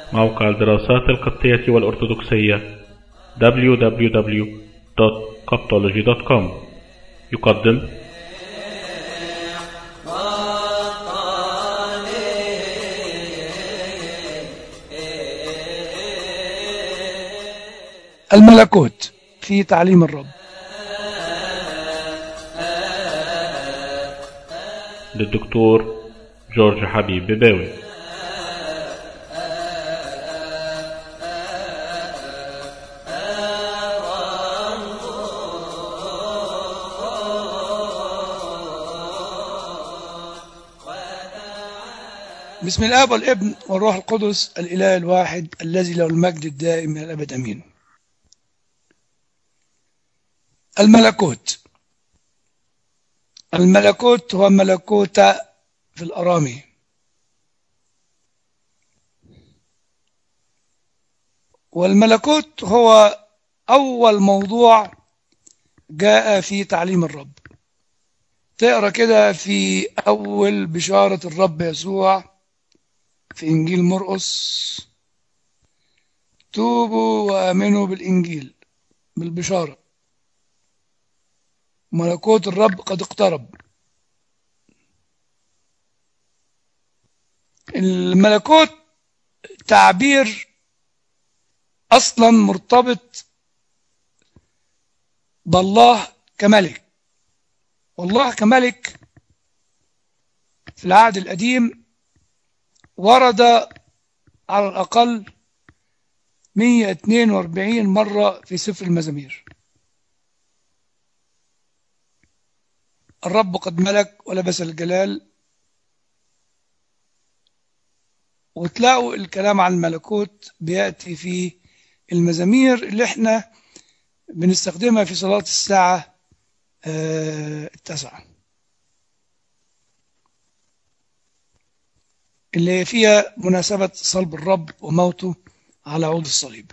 موقع الدراسات القبطية والأرثوذكسية www.coptology.com يقدم الملكوت في تعليم الرب للدكتور جورج حبيب بباوي بسم الاب والابن والروح القدس الاله الواحد الذي له المجد الدائم من الابد امين الملكوت الملكوت هو ملكوت في الارامي والملكوت هو اول موضوع جاء في تعليم الرب تقرا كده في اول بشاره الرب يسوع في انجيل مرقس توبوا وامنوا بالانجيل بالبشاره ملكوت الرب قد اقترب الملكوت تعبير اصلا مرتبط بالله كملك والله كملك في العهد القديم ورد على الأقل 142 مرة في سفر المزامير الرب قد ملك ولبس الجلال وتلاقوا الكلام عن الملكوت بيأتي في المزامير اللي احنا بنستخدمها في صلاة الساعة التاسعة اللي فيها مناسبة صلب الرب وموته على عود الصليب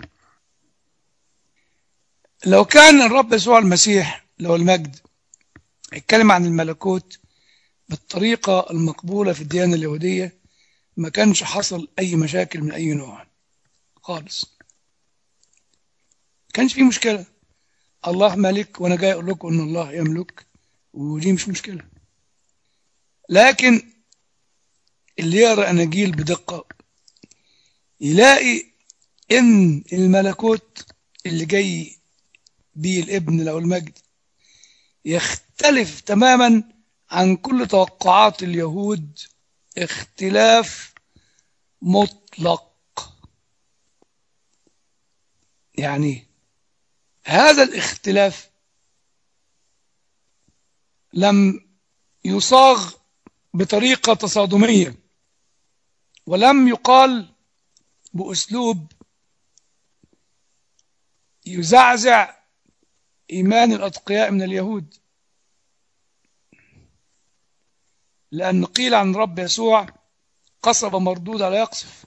لو كان الرب يسوع المسيح له المجد اتكلم عن الملكوت بالطريقة المقبولة في الديانة اليهودية ما كانش حصل أي مشاكل من أي نوع خالص كانش في مشكلة الله ملك وأنا جاي أقول لكم إن الله يملك ودي مش مشكلة لكن اللي يقرأ أناجيل بدقة يلاقي إن الملكوت اللي جاي بيه الابن له المجد يختلف تماما عن كل توقعات اليهود اختلاف مطلق يعني هذا الاختلاف لم يصاغ بطريقة تصادمية ولم يقال بأسلوب يزعزع إيمان الأتقياء من اليهود لأن قيل عن رب يسوع قصب مردود لا يقصف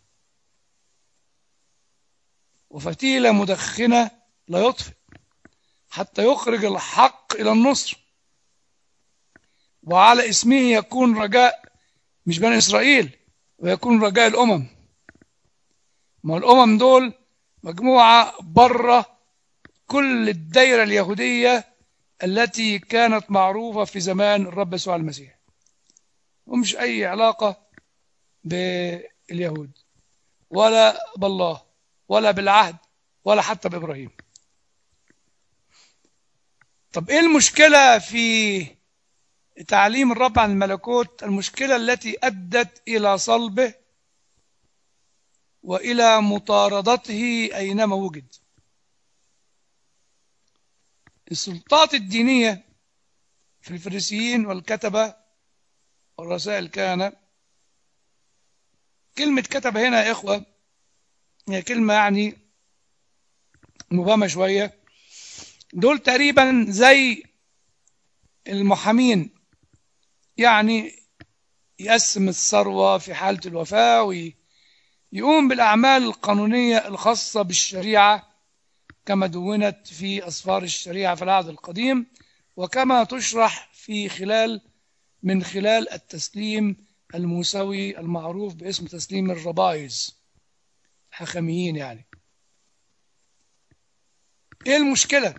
وفتيلة مدخنة لا يطفئ حتى يخرج الحق إلى النصر وعلى اسمه يكون رجاء مش بني إسرائيل ويكون رجاء الأمم ما الأمم دول مجموعة بره كل الدائرة اليهودية التي كانت معروفة في زمان الرب يسوع المسيح ومش أي علاقة باليهود ولا بالله ولا بالعهد ولا حتى بإبراهيم طب إيه المشكلة في تعليم الرب عن الملكوت المشكلة التي أدت إلى صلبه وإلى مطاردته أينما وجد السلطات الدينية في الفريسيين والكتبة والرسائل كان كلمة كتب هنا يا إخوة هي كلمة يعني مبهمة شوية دول تقريبا زي المحامين يعني يقسم الثروة في حالة الوفاة ويقوم بالأعمال القانونية الخاصة بالشريعة كما دونت في أسفار الشريعة في العهد القديم وكما تشرح في خلال من خلال التسليم الموسوي المعروف باسم تسليم الربايز حخاميين يعني ايه المشكلة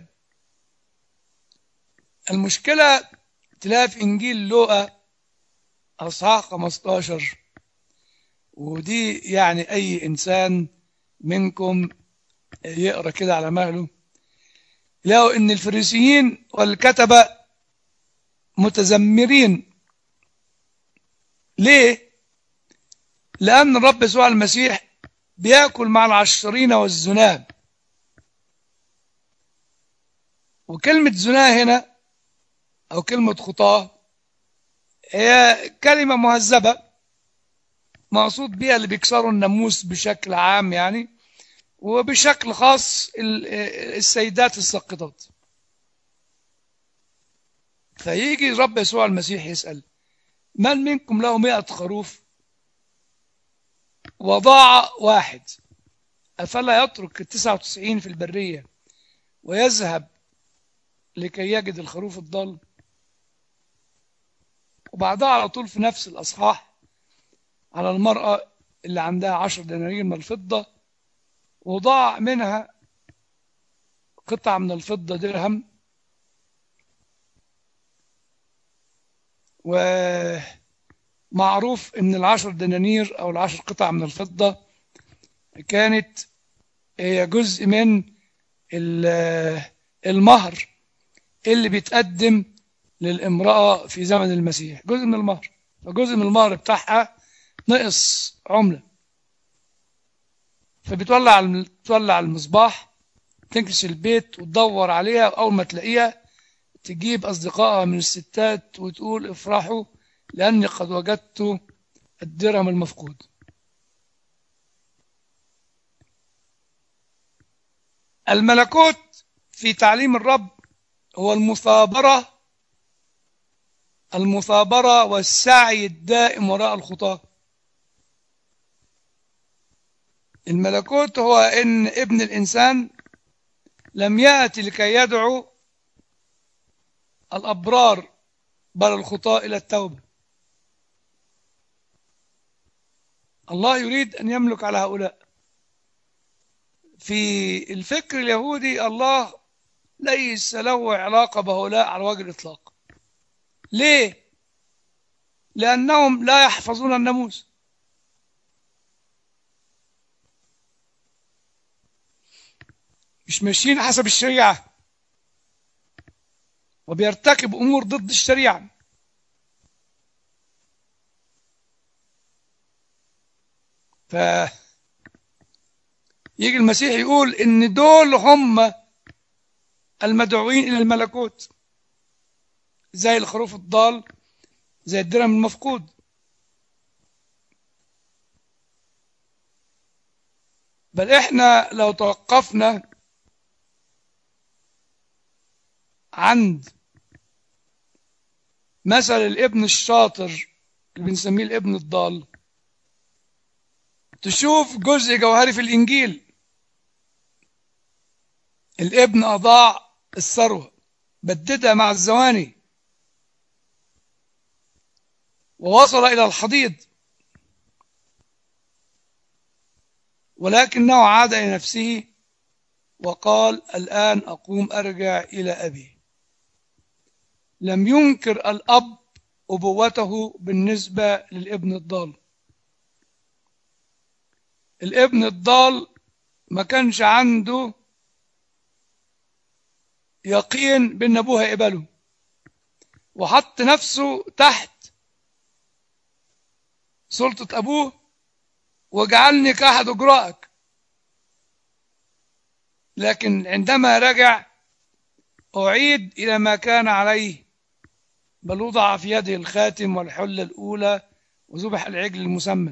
المشكلة تلاقي في انجيل لوقا اصحاح 15 ودي يعني اي انسان منكم يقرا كده على مهله لقوا ان الفريسيين والكتبة متذمرين ليه لان الرب يسوع المسيح بياكل مع العشرين والزناب وكلمة زنا هنا أو كلمة خطاة هي كلمة مهذبة مقصود بها اللي بيكسروا الناموس بشكل عام يعني وبشكل خاص السيدات الساقطات فيجي الرب يسوع المسيح يسأل من منكم له مئة خروف وضاع واحد أفلا يترك التسعة وتسعين في البرية ويذهب لكي يجد الخروف الضال وبعدها على طول في نفس الأصحاح على المرأة اللي عندها عشر دنانير من الفضة وضاع منها قطعة من الفضة درهم ومعروف ان العشر دنانير او العشر قطع من الفضة كانت هي جزء من المهر اللي بيتقدم للامرأة في زمن المسيح جزء من المهر فجزء من المهر بتاعها نقص عملة فبتولع تولع المصباح تنكش البيت وتدور عليها أول ما تلاقيها تجيب أصدقائها من الستات وتقول افرحوا لأني قد وجدت الدرهم المفقود الملكوت في تعليم الرب هو المثابرة المثابرة والسعي الدائم وراء الخطاة الملكوت هو إن ابن الإنسان لم يأتي لكي يدعو الأبرار بل الخطاة إلى التوبة الله يريد أن يملك على هؤلاء في الفكر اليهودي الله ليس له علاقة بهؤلاء على وجه الإطلاق ليه؟ لأنهم لا يحفظون الناموس مش ماشيين حسب الشريعة وبيرتكب أمور ضد الشريعة ف يجي المسيح يقول إن دول هم المدعوين إلى الملكوت زي الخروف الضال زي الدرهم المفقود بل احنا لو توقفنا عند مثل الابن الشاطر اللي بنسميه الابن الضال تشوف جزء جوهري في الإنجيل الابن أضاع الثروة بددها مع الزواني ووصل إلى الحضيض ولكنه عاد إلى نفسه وقال الآن أقوم أرجع إلى أبي لم ينكر الأب أبوته بالنسبة للابن الضال الابن الضال ما كانش عنده يقين بأن أبوه هيقبله وحط نفسه تحت سلطة أبوه وجعلني كأحد أجرائك لكن عندما رجع أعيد إلى ما كان عليه بل وضع في يده الخاتم والحلة الأولى وذبح العجل المسمن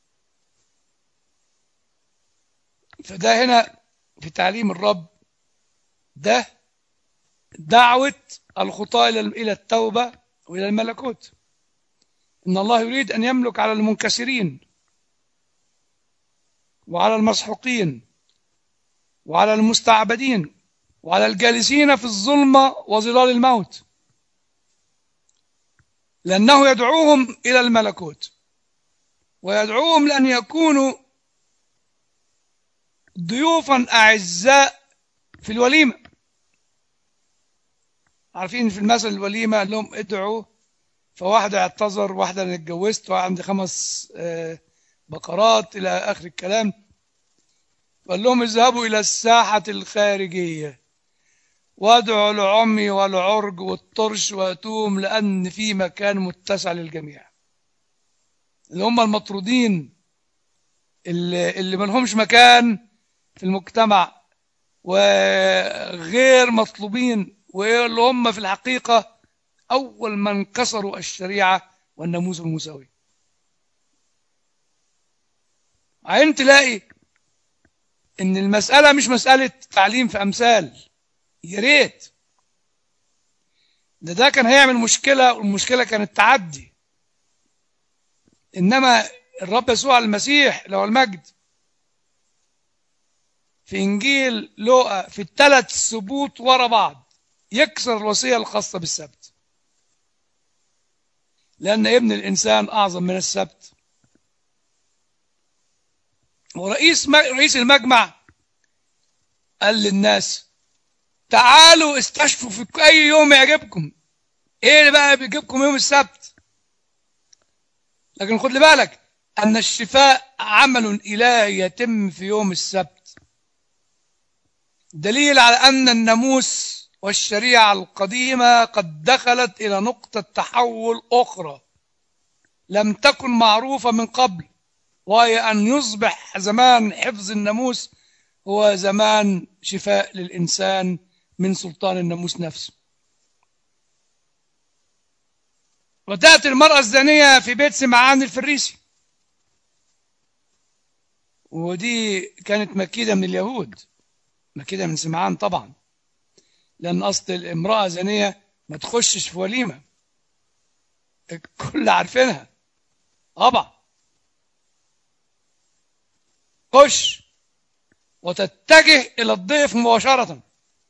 فده هنا في تعليم الرب ده دعوة الخطاة إلى التوبة وإلى الملكوت إن الله يريد أن يملك على المنكسرين وعلى المسحوقين وعلى المستعبدين وعلى الجالسين في الظلمة وظلال الموت لأنه يدعوهم إلى الملكوت ويدعوهم لأن يكونوا ضيوفا أعزاء في الوليمة عارفين في المثل الوليمة قال لهم ادعوا فواحدة اعتذر واحدة أنا اتجوزت وعندي خمس آه، بقرات إلى آخر الكلام قال لهم اذهبوا إلى الساحة الخارجية وادعوا لعمي والعرج والطرش واتوم لأن في مكان متسع للجميع اللي هم المطرودين اللي, اللي ملهمش مكان في المجتمع وغير مطلوبين واللي هم في الحقيقة أول من كسروا الشريعة والناموس المساوي عين تلاقي إن المسألة مش مسألة تعليم في أمثال يا ريت ده ده كان هيعمل مشكلة والمشكلة كانت تعدي إنما الرب يسوع المسيح له المجد في إنجيل لوقا في الثلاث سبوت ورا بعض يكسر الوصية الخاصة بالسبت لأن ابن الإنسان أعظم من السبت ورئيس رئيس المجمع قال للناس تعالوا استشفوا في أي يوم يعجبكم إيه اللي بقى بيجيبكم يوم السبت لكن خد لي بالك أن الشفاء عمل إلهي يتم في يوم السبت دليل على أن الناموس والشريعة القديمة قد دخلت إلى نقطة تحول أخرى لم تكن معروفة من قبل وهي أن يصبح زمان حفظ الناموس هو زمان شفاء للإنسان من سلطان الناموس نفسه وتأتي المرأة الزانية في بيت سمعان الفريسي ودي كانت مكيدة من اليهود مكيدة من سمعان طبعا لأن أصل الامرأة زانية ما تخشش في وليمة الكل عارفينها طبعا خش وتتجه إلى الضيف مباشرة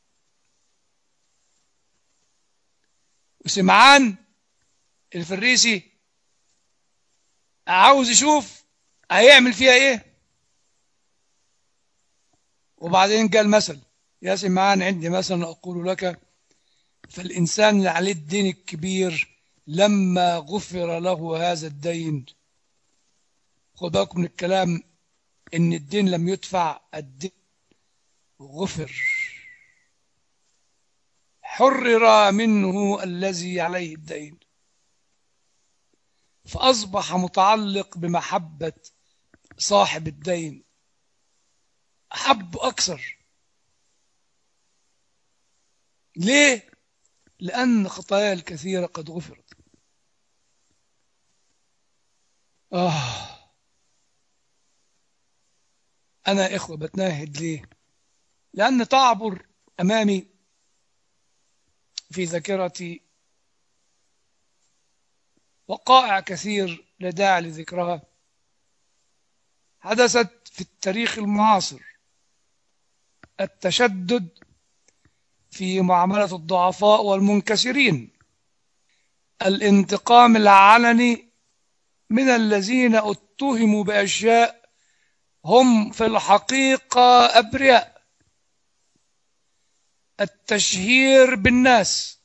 وسمعان الفريسي عاوز يشوف هيعمل فيها ايه وبعدين قال مثل يا سمعان عندي مثلا أقول لك فالإنسان اللي عليه الدين الكبير لما غفر له هذا الدين خد بالكم من الكلام إن الدين لم يدفع الدين غفر حرر منه الذي عليه الدين فأصبح متعلق بمحبة صاحب الدين أحب أكثر ليه؟ لأن خطايا الكثيرة قد غفرت آه أنا إخوة بتناهد ليه؟ لأن تعبر أمامي في ذاكرتي وقائع كثير لا داعي لذكرها حدثت في التاريخ المعاصر التشدد في معاملة الضعفاء والمنكسرين الانتقام العلني من الذين اتهموا بأشياء هم في الحقيقة أبرياء التشهير بالناس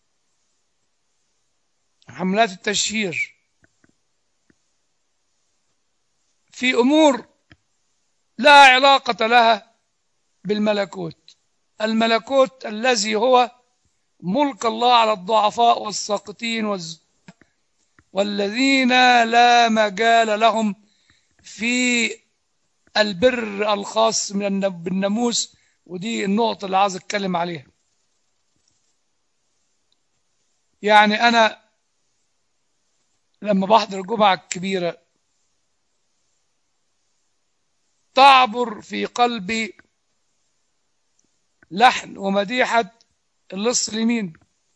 حملات التشهير في أمور لا علاقة لها بالملكوت الملكوت الذي هو ملك الله على الضعفاء والساقطين والز... والذين لا مجال لهم في البر الخاص من بالناموس ودي النقطة اللي عايز اتكلم عليها يعني انا لما بحضر الجمعة الكبيرة تعبر في قلبي لحن ومديحة اللص اليمين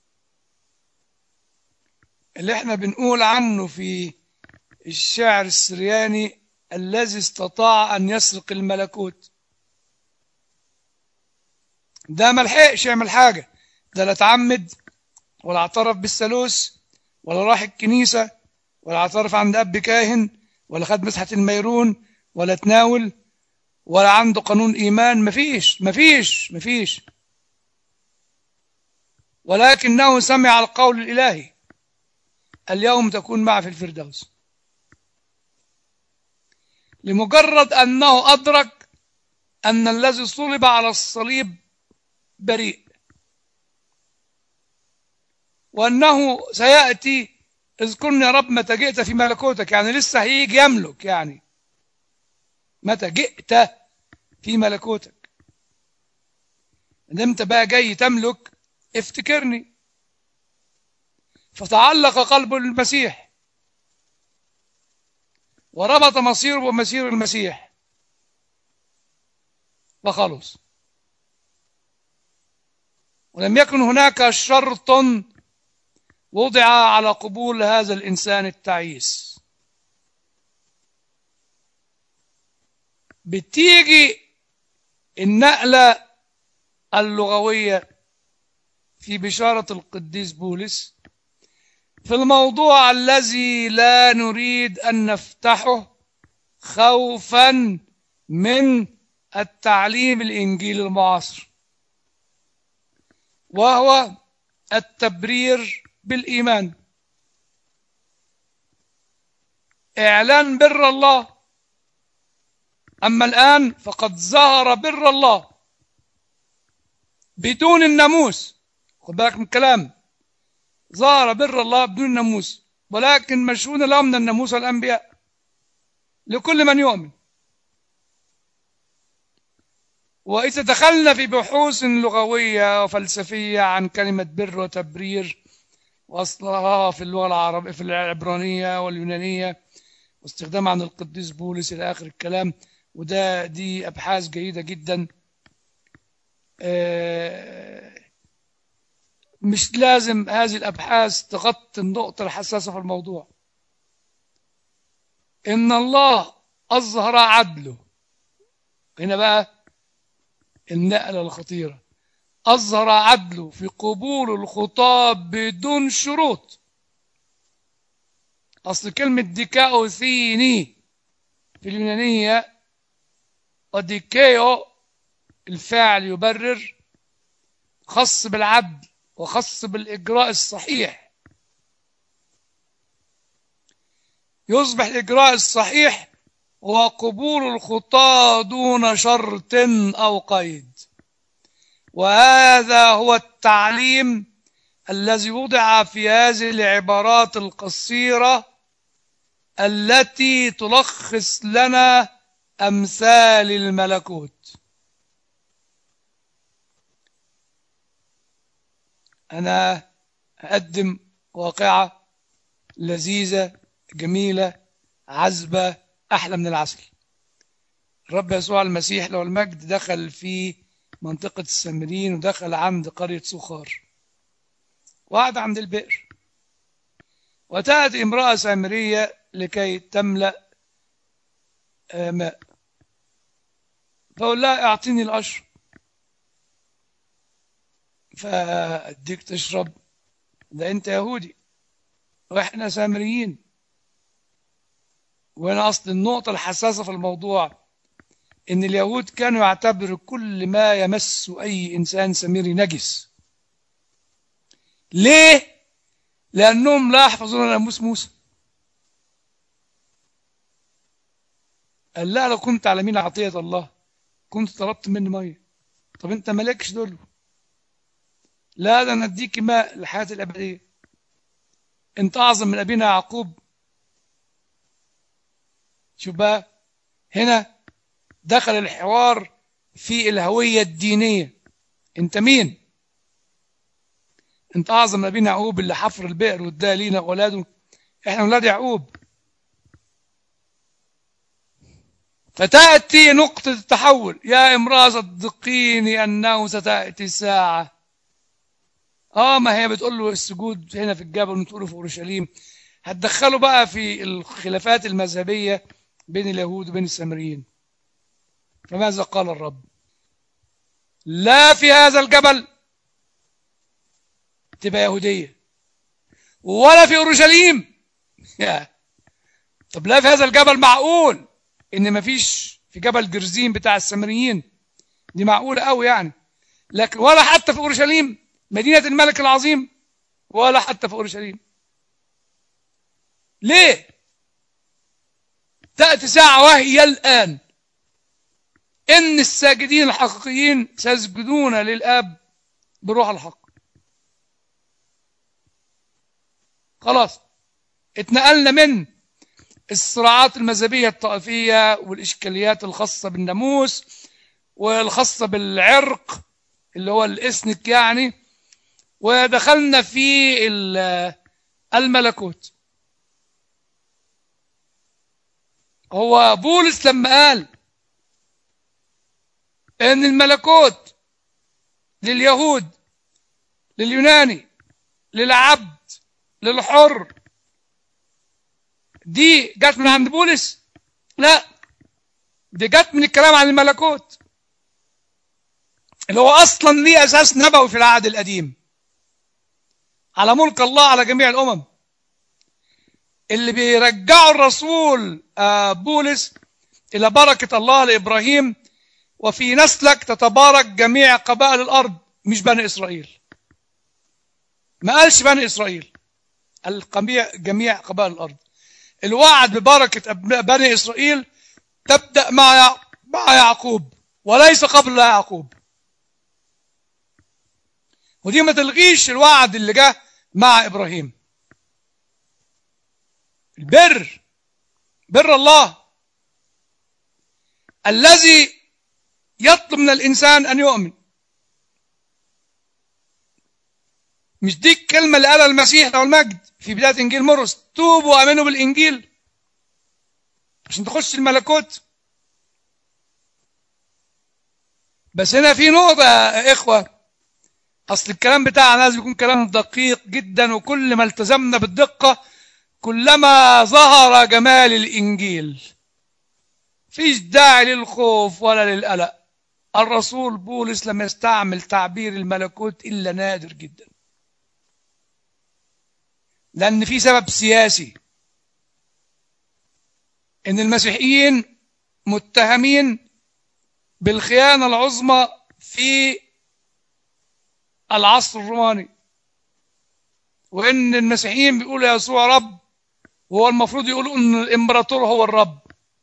اللي احنا بنقول عنه في الشعر السرياني الذي استطاع أن يسرق الملكوت ده ملحقش يعمل حاجة ده لا اتعمد ولا اعترف بالثالوث ولا راح الكنيسة ولا اعترف عند أب كاهن ولا خد مسحة الميرون ولا تناول ولا عنده قانون إيمان مفيش مفيش مفيش ولكنه سمع القول الإلهي اليوم تكون معه في الفردوس لمجرد أنه أدرك أن الذي صلب على الصليب بريء وأنه سيأتي اذكرني يا رب متى جئت في ملكوتك يعني لسه هيجي يملك يعني متى جئت في ملكوتك انت بقى جاي تملك افتكرني فتعلق قلبه للمسيح وربط مصيره بمسير المسيح وخلص ولم يكن هناك شرط وضع على قبول هذا الإنسان التعيس بتيجي النقلة اللغوية في بشارة القديس بولس في الموضوع الذي لا نريد أن نفتحه خوفا من التعليم الإنجيلي المعاصر وهو التبرير بالإيمان إعلان بر الله أما الآن فقد ظهر بر الله بدون الناموس خد بالك من الكلام ظهر بر الله بدون الناموس ولكن مشهود له من الناموس والأنبياء لكل من يؤمن وإذا دخلنا في بحوث لغوية وفلسفية عن كلمة بر وتبرير وأصلها في اللغة العربية في العبرانية واليونانية واستخدامها عن القديس بولس إلى آخر الكلام وده دي أبحاث جيدة جدا مش لازم هذه الأبحاث تغطي النقطة الحساسة في الموضوع إن الله أظهر عدله هنا بقى النقلة الخطيرة أظهر عدله في قبول الخطاب بدون شروط أصل كلمة ديكاوثيني في اليونانية وديكيو الفاعل يبرر خص بالعدل وخص بالإجراء الصحيح يصبح الإجراء الصحيح هو قبول الخطاة دون شرط أو قيد وهذا هو التعليم الذي وضع في هذه العبارات القصيرة التي تلخص لنا أمثال الملكوت أنا أقدم واقعة لذيذة جميلة عذبة أحلى من العسل الرب يسوع المسيح لو المجد دخل في منطقة السامريين ودخل عند قرية سخار وقعد عند البئر وتأتي امرأة سامرية لكي تملأ ماء فقول لها اعطيني القشر فاديك تشرب ده انت يهودي واحنا سامريين وهنا اصل النقطه الحساسه في الموضوع ان اليهود كانوا يعتبروا كل ما يمس اي انسان سامري نجس ليه لانهم لا يحفظون ناموس موسى قال لا لو كنت على مين عطيه الله كنت طلبت مني ميه طب انت مالكش دول لا ده انا اديك ماء للحياه الابديه انت اعظم من ابينا يعقوب شوف بقى هنا دخل الحوار في الهويه الدينيه انت مين انت اعظم من ابينا يعقوب اللي حفر البئر واداها لينا اولاده احنا اولاد يعقوب فتأتي نقطة التحول يا امرأة صدقيني أنه ستأتي ساعة اه ما هي بتقول له السجود هنا في الجبل وتقوله في اورشليم هتدخله بقى في الخلافات المذهبيه بين اليهود وبين السامريين فماذا قال الرب لا في هذا الجبل تبقى يهوديه ولا في اورشليم طب لا في هذا الجبل معقول ان مفيش في جبل جرزيم بتاع السامريين دي معقولة قوي يعني لكن ولا حتى في أورشليم مدينة الملك العظيم ولا حتى في أورشليم ليه تأتي ساعة وهي الآن إن الساجدين الحقيقيين سيسجدون للآب بروح الحق خلاص اتنقلنا من الصراعات المذهبية الطائفية والإشكاليات الخاصة بالناموس والخاصة بالعرق اللي هو الإسنك يعني ودخلنا في الملكوت هو بولس لما قال ان الملكوت لليهود لليوناني للعبد للحر دي جت من عند بولس لا دي جت من الكلام عن الملكوت اللي هو اصلا ليه اساس نبوي في العهد القديم على ملك الله على جميع الامم اللي بيرجعوا الرسول بولس الى بركه الله لابراهيم وفي نسلك تتبارك جميع قبائل الارض مش بني اسرائيل ما قالش بني اسرائيل الجميع جميع قبائل الارض الوعد ببركه بني اسرائيل تبدا مع مع يعقوب وليس قبل يعقوب ودي ما تلغيش الوعد اللي جه مع ابراهيم البر بر الله الذي يطلب من الانسان ان يؤمن مش دي الكلمه اللي قالها المسيح له المجد في بدايه انجيل مرقس توبوا وامنوا بالانجيل عشان تخش الملكوت بس هنا في نقطه يا اخوه اصل الكلام بتاعنا لازم يكون كلام دقيق جدا وكل ما التزمنا بالدقه كلما ظهر جمال الانجيل فيش داعي للخوف ولا للقلق الرسول بولس لم يستعمل تعبير الملكوت الا نادر جدا لان في سبب سياسي ان المسيحيين متهمين بالخيانه العظمى في العصر الروماني وان المسيحيين بيقولوا يسوع رب وهو المفروض يقولوا ان الامبراطور هو الرب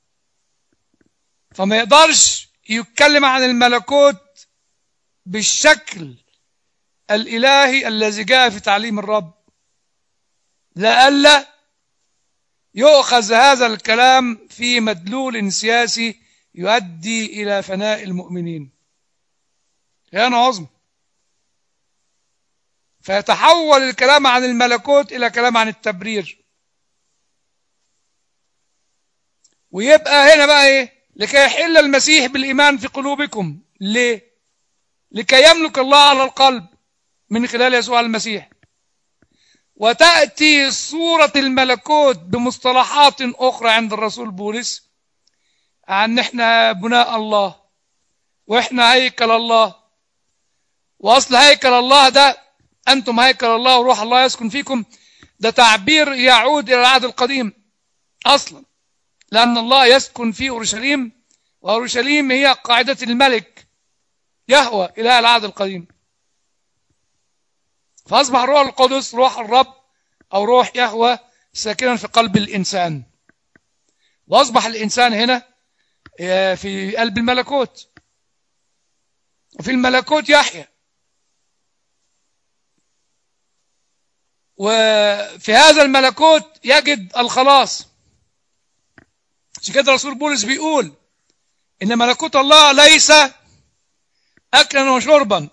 فما يقدرش يتكلم عن الملكوت بالشكل الالهي الذي جاء في تعليم الرب لئلا يؤخذ هذا الكلام في مدلول سياسي يؤدي الى فناء المؤمنين خيانه عظمى فيتحول الكلام عن الملكوت الى كلام عن التبرير ويبقى هنا بقى ايه لكي يحل المسيح بالايمان في قلوبكم ليه لكي يملك الله على القلب من خلال يسوع المسيح وتاتي صوره الملكوت بمصطلحات اخرى عند الرسول بولس عن احنا بناء الله واحنا هيكل الله واصل هيكل الله ده انتم هيكل الله وروح الله يسكن فيكم ده تعبير يعود الى العهد القديم اصلا لان الله يسكن في اورشليم واورشليم هي قاعده الملك يهوى الى العهد القديم فاصبح الروح القدس روح الرب او روح يهوى ساكنا في قلب الانسان واصبح الانسان هنا في قلب الملكوت وفي الملكوت يحيى وفي هذا الملكوت يجد الخلاص عشان كده رسول بولس بيقول ان ملكوت الله ليس اكلا وشربا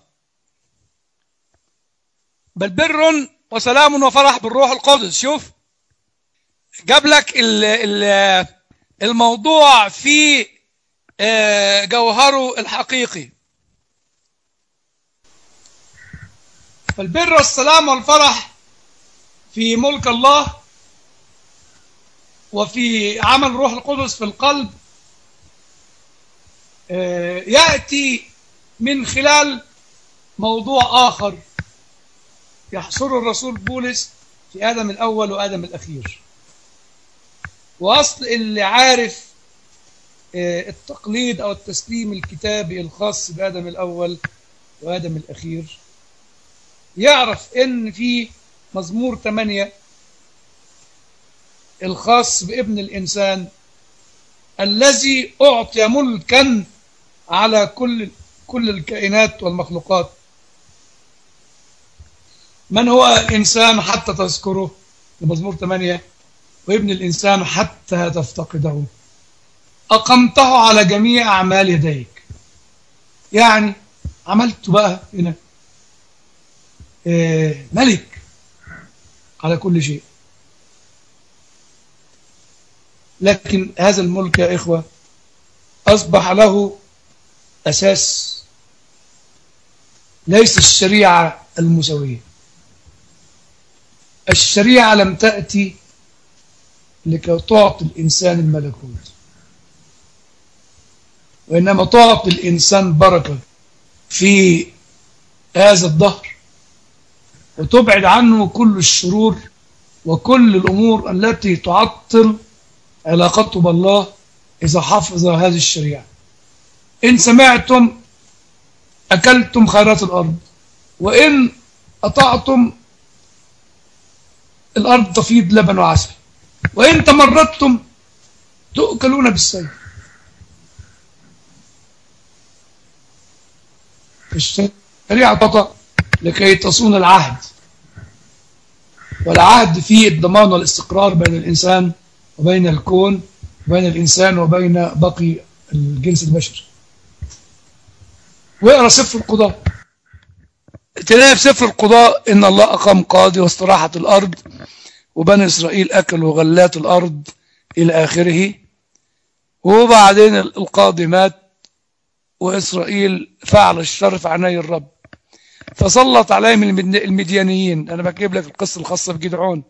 بل بر وسلام وفرح بالروح القدس شوف جاب لك ال ال الموضوع في جوهره الحقيقي فالبر والسلام والفرح في ملك الله وفي عمل روح القدس في القلب يأتي من خلال موضوع آخر يحصره الرسول بولس في آدم الأول وآدم الأخير وأصل اللي عارف آه، التقليد أو التسليم الكتابي الخاص بآدم الأول وآدم الأخير يعرف إن في مزمور 8 الخاص بابن الإنسان الذي أعطي ملكا على كل كل الكائنات والمخلوقات من هو إنسان حتى تذكره المزمور 8 وابن الإنسان حتى تفتقده أقمته على جميع أعمال يديك يعني عملت بقى هنا آه، ملك على كل شيء لكن هذا الملك يا إخوة أصبح له أساس ليس الشريعة المسوية الشريعة لم تأتي لكي تعطي الإنسان الملكوت وإنما تعطي الإنسان بركة في هذا الظهر وتبعد عنه كل الشرور وكل الأمور التي تعطل علاقته بالله إذا حفظ هذه الشريعة إن سمعتم أكلتم خيرات الأرض وإن أطعتم الأرض تفيض لبن وعسل وإن تمردتم تؤكلون بالسيف الشريعة تطأ لكي تصون العهد والعهد فيه الضمان والاستقرار بين الإنسان وبين الكون وبين الإنسان وبين باقي الجنس البشري واقرا سفر القضاء تلاقي في سفر القضاء ان الله اقام قاضي واستراحت الارض وبني اسرائيل اكلوا غلات الارض الى اخره وبعدين القاضي مات واسرائيل فعل الشر في عيني الرب فسلط عليهم المديانيين انا بجيب لك القصه الخاصه بجدعون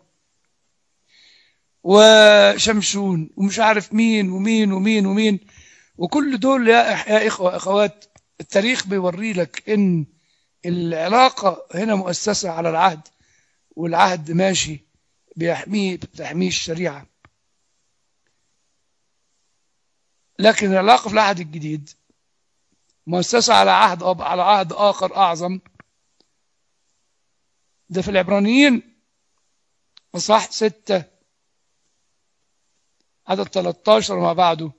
وشمشون ومش عارف مين ومين ومين ومين وكل دول يا يا اخوه اخوات التاريخ بيوري لك ان العلاقه هنا مؤسسه على العهد والعهد ماشي بيحميه بتحميه الشريعه لكن العلاقه في العهد الجديد مؤسسه على عهد على عهد اخر اعظم ده في العبرانيين اصح ستة عدد 13 ما بعده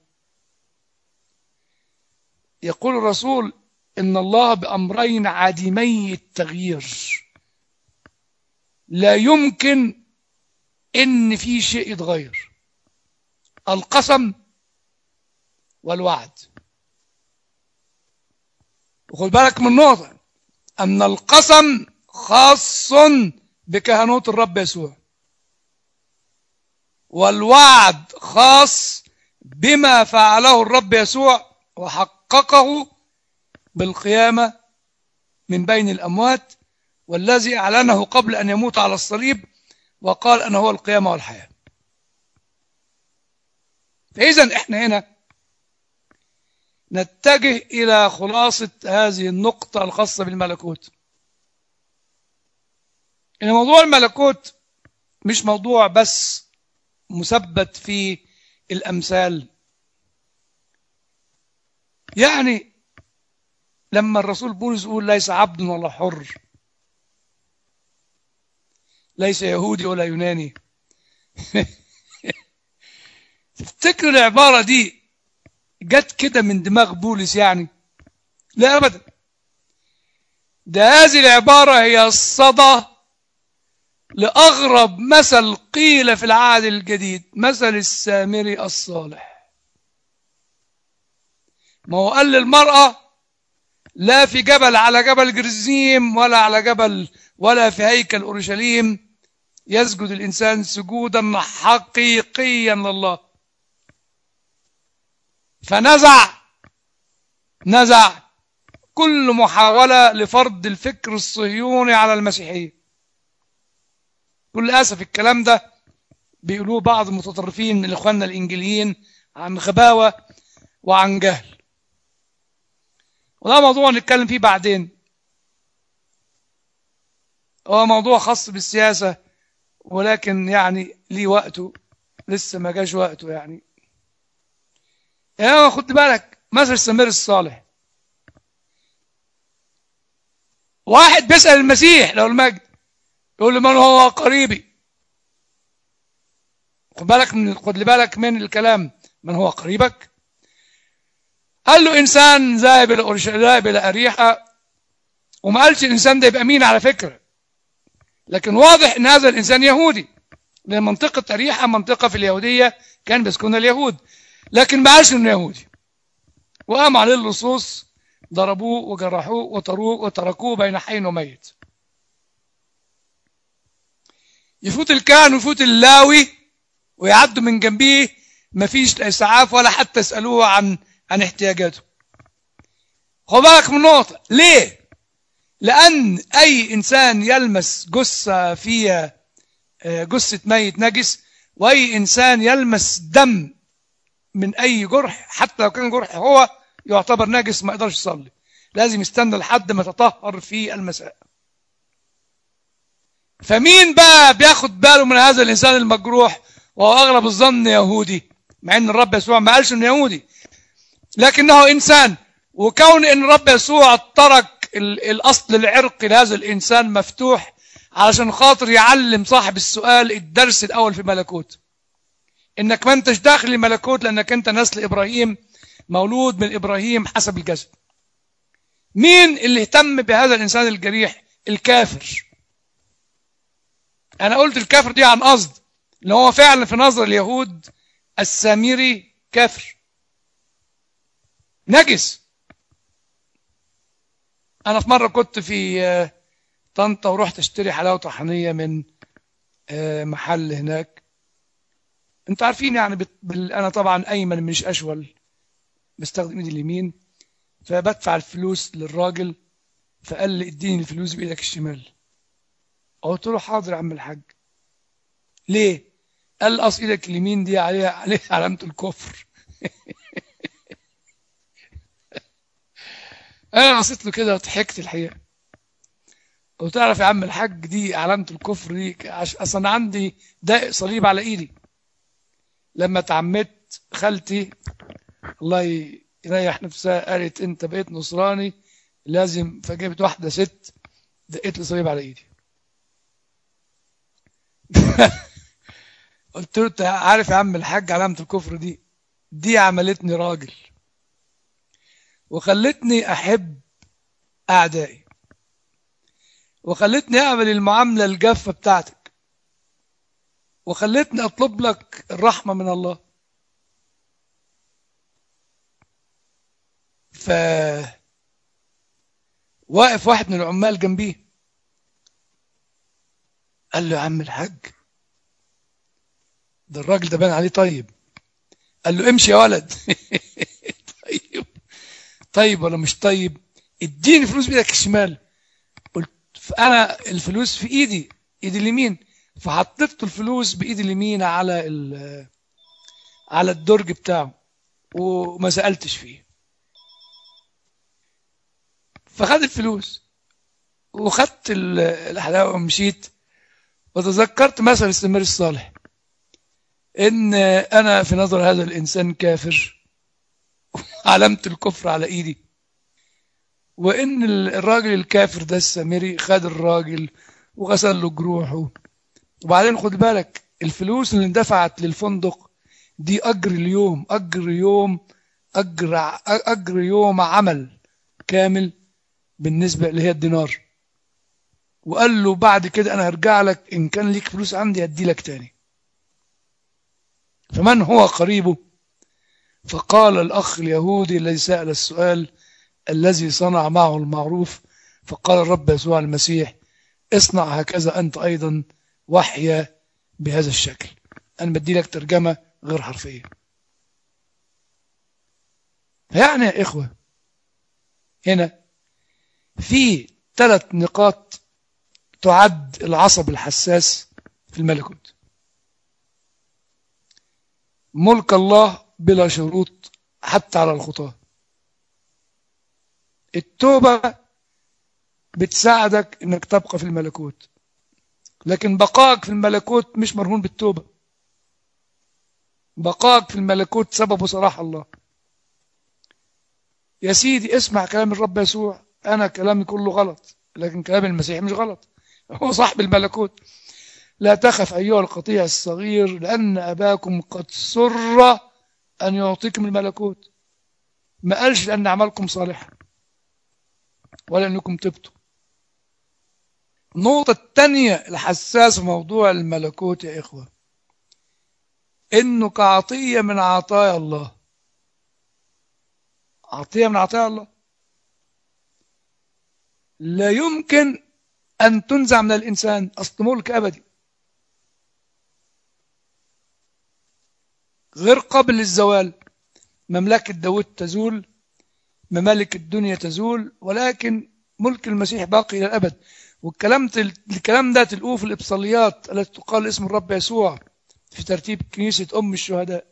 يقول الرسول إن الله بأمرين عديمي التغيير لا يمكن إن في شيء يتغير القسم والوعد وخد بالك من نقطة أن القسم خاص بكهنوت الرب يسوع والوعد خاص بما فعله الرب يسوع وحققه بالقيامة من بين الأموات والذي أعلنه قبل أن يموت على الصليب وقال أنا هو القيامة والحياة فإذا إحنا هنا نتجه إلى خلاصة هذه النقطة الخاصة بالملكوت إن موضوع الملكوت مش موضوع بس مثبت في الأمثال يعني لما الرسول بولس يقول ليس عبد ولا حر ليس يهودي ولا يوناني تفتكروا العبارة دي جت كده من دماغ بولس يعني لا أبدا ده هذه العبارة هي الصدى لأغرب مثل قيل في العهد الجديد مثل السامري الصالح ما هو قال للمرأة لا في جبل على جبل جرزيم ولا على جبل ولا في هيكل أورشليم يسجد الإنسان سجودا حقيقيا لله فنزع نزع كل محاولة لفرض الفكر الصهيوني على المسيحية كل أسف الكلام ده بيقولوه بعض المتطرفين من إخواننا الإنجليين عن غباوة وعن جهل وده موضوع نتكلم فيه بعدين هو موضوع خاص بالسياسة ولكن يعني ليه وقته لسه ما جاش وقته يعني يا خد بالك مثل السمير الصالح واحد بيسأل المسيح لو المجد يقول له من هو قريبي خد بالك من خد لي بالك من الكلام من هو قريبك قال له انسان ذاهب الى أورش- ذاهب الى اريحه وما قالش الانسان ده يبقى مين على فكره لكن واضح ان هذا الانسان يهودي لان منطقه اريحه منطقه في اليهوديه كان بيسكنها اليهود لكن ما قالش انه يهودي وقام عليه اللصوص ضربوه وجرحوه وطروه وتركوه بين حي وميت يفوت الكاهن ويفوت اللاوي ويعدوا من جنبيه مفيش لا اسعاف ولا حتى يسالوه عن عن احتياجاته خد بالك من نقطه ليه لان اي انسان يلمس جثه فيها آه، جثه ميت نجس واي انسان يلمس دم من اي جرح حتى لو كان جرح هو يعتبر نجس ما يقدرش يصلي لازم يستنى لحد ما تطهر في المساء فمين بقى بياخد باله من هذا الانسان المجروح وهو اغلب الظن يهودي مع ان الرب يسوع ما قالش انه يهودي لكنه انسان وكون ان الرب يسوع ترك ال- الاصل العرقي لهذا الانسان مفتوح علشان خاطر يعلم صاحب السؤال الدرس الاول في ملكوت انك ما انتش داخل الملكوت لانك انت نسل ابراهيم مولود من ابراهيم حسب الجسد مين اللي اهتم بهذا الانسان الجريح الكافر انا قلت الكافر دي عن قصد اللي هو فعلا في نظر اليهود السامري كافر نجس انا في مره كنت في آه، طنطا ورحت اشتري حلاوه طحينيه من آه، محل هناك انتوا عارفين يعني بت... بال... انا طبعا ايمن مش اشول بستخدم ايدي اليمين فبدفع الفلوس للراجل فقال لي اديني الفلوس بايدك الشمال قلت له حاضر يا عم الحاج ليه قال لي اصل ايدك اليمين دي عليها عليها علامه الكفر انا بصيت له كده وضحكت الحقيقه قلت له اعرف يا عم الحاج دي علامه الكفر دي عش... اصلا عندي داء صليب على ايدي لما اتعمدت خالتي الله ي- يريح نفسها قالت انت بقيت نصراني لازم فجابت واحده ست دقيت لي صليب على ايدي قلت له انت عارف يا عم الحاج علامه الكفر دي دي عملتني راجل وخلتني احب اعدائي وخلتني اقبل المعامله الجافه بتاعتك وخلتني اطلب لك الرحمه من الله ف واقف واحد من العمال جنبيه قال له يا عم الحاج ده الراجل ده باين عليه طيب قال له امشي يا ولد طيب طيب ولا مش طيب اديني فلوس بايدك الشمال قلت انا الفلوس في ايدي ايدي اليمين فحطيت له الفلوس بايدي اليمين على ال- على الدرج بتاعه وما سالتش فيه فخد الفلوس وخدت ال- الحلاوه ومشيت وتذكرت مثل السمير الصالح ان انا في نظر هذا الانسان كافر علامة الكفر على ايدي وان ال- الراجل الكافر ده السامري خد الراجل وغسل له جروحه وبعدين خد بالك الفلوس اللي اندفعت للفندق دي اجر اليوم اجر يوم اجر ع- اجر يوم عمل كامل بالنسبة اللي هي الدينار وقال له بعد كده انا هرجع لك ان كان ليك فلوس عندي هدي لك تاني فمن هو قريبه فقال الأخ اليهودي الذي سأل السؤال الذي صنع معه المعروف فقال الرب يسوع المسيح اصنع هكذا أنت أيضا وحيا بهذا الشكل أنا بدي لك ترجمة غير حرفية يعني يا إخوة هنا في ثلاث نقاط تعد العصب الحساس في الملكوت ملك الله بلا شروط حتى على الخطاة التوبة بتساعدك انك تبقى في الملكوت لكن بقائك في الملكوت مش مرهون بالتوبة بقائك في الملكوت سببه صلاح الله يا سيدي اسمع كلام الرب يسوع أنا كلامي كله غلط لكن كلام المسيح مش غلط هو صاحب الملكوت لا تخف أيها القطيع الصغير لأن أباكم قد سر أن يعطيكم الملكوت ما قالش لأن أعمالكم صالحة ولا أنكم تبتوا النقطة الثانية الحساسة في موضوع الملكوت يا إخوة إنه كعطية من عطايا الله عطية من عطايا الله لا يمكن أن تنزع من الإنسان أصل ملك أبدي غير قابل للزوال مملكة داود تزول ممالك الدنيا تزول ولكن ملك المسيح باقي إلى الأبد والكلام تل... الكلام ده تلقوه في الإبصاليات التي تقال اسم الرب يسوع في ترتيب كنيسة أم الشهداء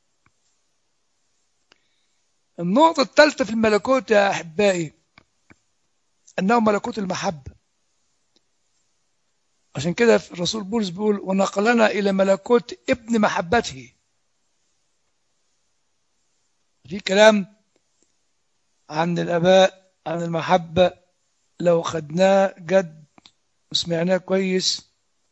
النقطة الثالثة في الملكوت يا أحبائي أنه ملكوت المحبة عشان كده الرسول بولس بيقول ونقلنا إلى ملكوت ابن محبته في كلام عن الآباء عن المحبة لو خدناه جد وسمعناه كويس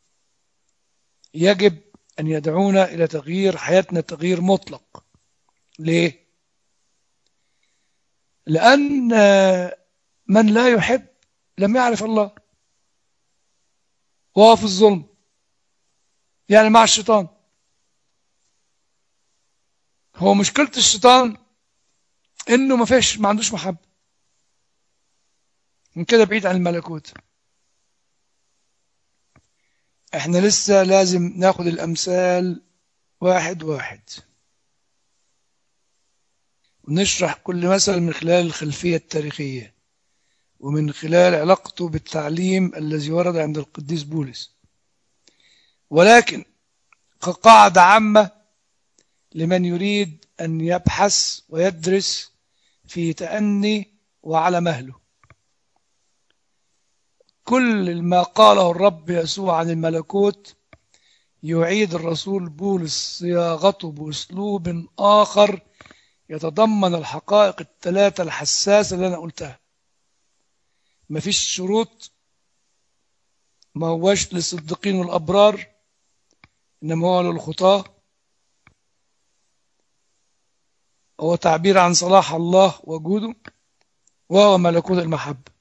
يجب أن يدعونا إلى تغيير حياتنا تغيير مطلق ليه؟ لأن من لا يحب لم يعرف الله وهو في الظلم يعني مع الشيطان هو مشكلة الشيطان انه ما فيش ما عندوش محبة من كده بعيد عن الملكوت احنا لسه لازم ناخد الامثال واحد واحد ونشرح كل مثل من خلال الخلفية التاريخية ومن خلال علاقته بالتعليم الذي ورد عند القديس بولس ولكن كقاعدة عامة لمن يريد أن يبحث ويدرس في تأني وعلى مهله كل ما قاله الرب يسوع عن الملكوت يعيد الرسول بولس صياغته بأسلوب آخر يتضمن الحقائق الثلاثة الحساسة اللي أنا قلتها مفيش شروط ما هوش للصديقين والأبرار إنما هو للخطاة هو تعبير عن صلاح الله وجوده وهو ملكوت المحبة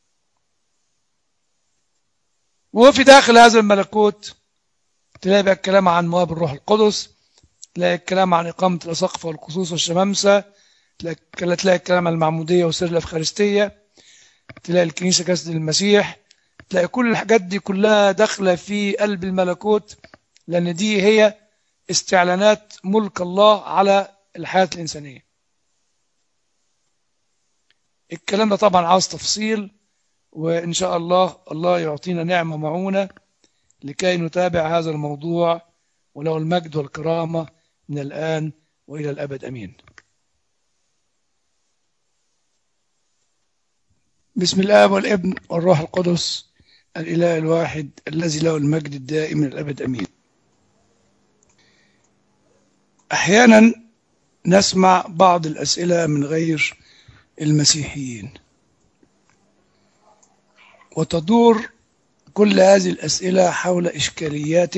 وفي داخل هذا الملكوت تلاقي بقى الكلام عن مواب الروح القدس تلاقي الكلام عن إقامة الأساقفة والقصوص والشمامسة تلاقي تلاقي الكلام عن المعمودية وسر الأفخارستية تلاقي الكنيسة جسد المسيح تلاقي كل الحاجات دي كلها داخلة في قلب الملكوت لأن دي هي استعلانات ملك الله على الحياة الإنسانية الكلام ده طبعا عاوز تفصيل وإن شاء الله الله يعطينا نعمة معونة لكي نتابع هذا الموضوع وله المجد والكرامة من الآن وإلى الأبد أمين بسم الله والابن والروح القدس الإله الواحد الذي له المجد الدائم من الأبد أمين أحيانا نسمع بعض الأسئلة من غير المسيحيين وتدور كل هذه الأسئلة حول إشكاليات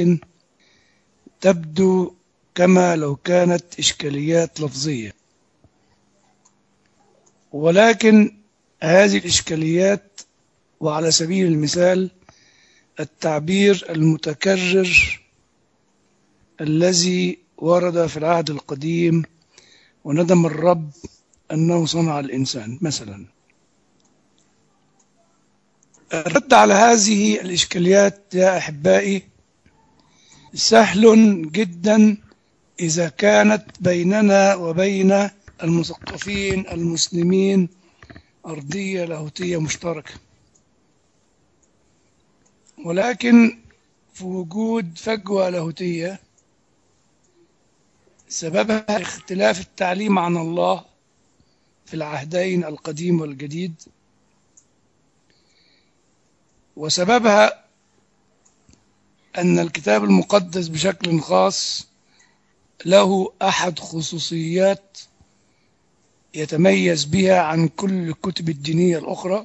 تبدو كما لو كانت إشكاليات لفظية ولكن هذه الإشكاليات وعلى سبيل المثال التعبير المتكرر الذي ورد في العهد القديم وندم الرب أنه صنع الإنسان مثلا الرد على هذه الإشكاليات يا أحبائي سهل جدا إذا كانت بيننا وبين المثقفين المسلمين أرضية لاهوتية مشتركة ولكن في وجود فجوة لاهوتية سببها اختلاف التعليم عن الله في العهدين القديم والجديد وسببها أن الكتاب المقدس بشكل خاص له أحد خصوصيات يتميز بها عن كل الكتب الدينية الأخرى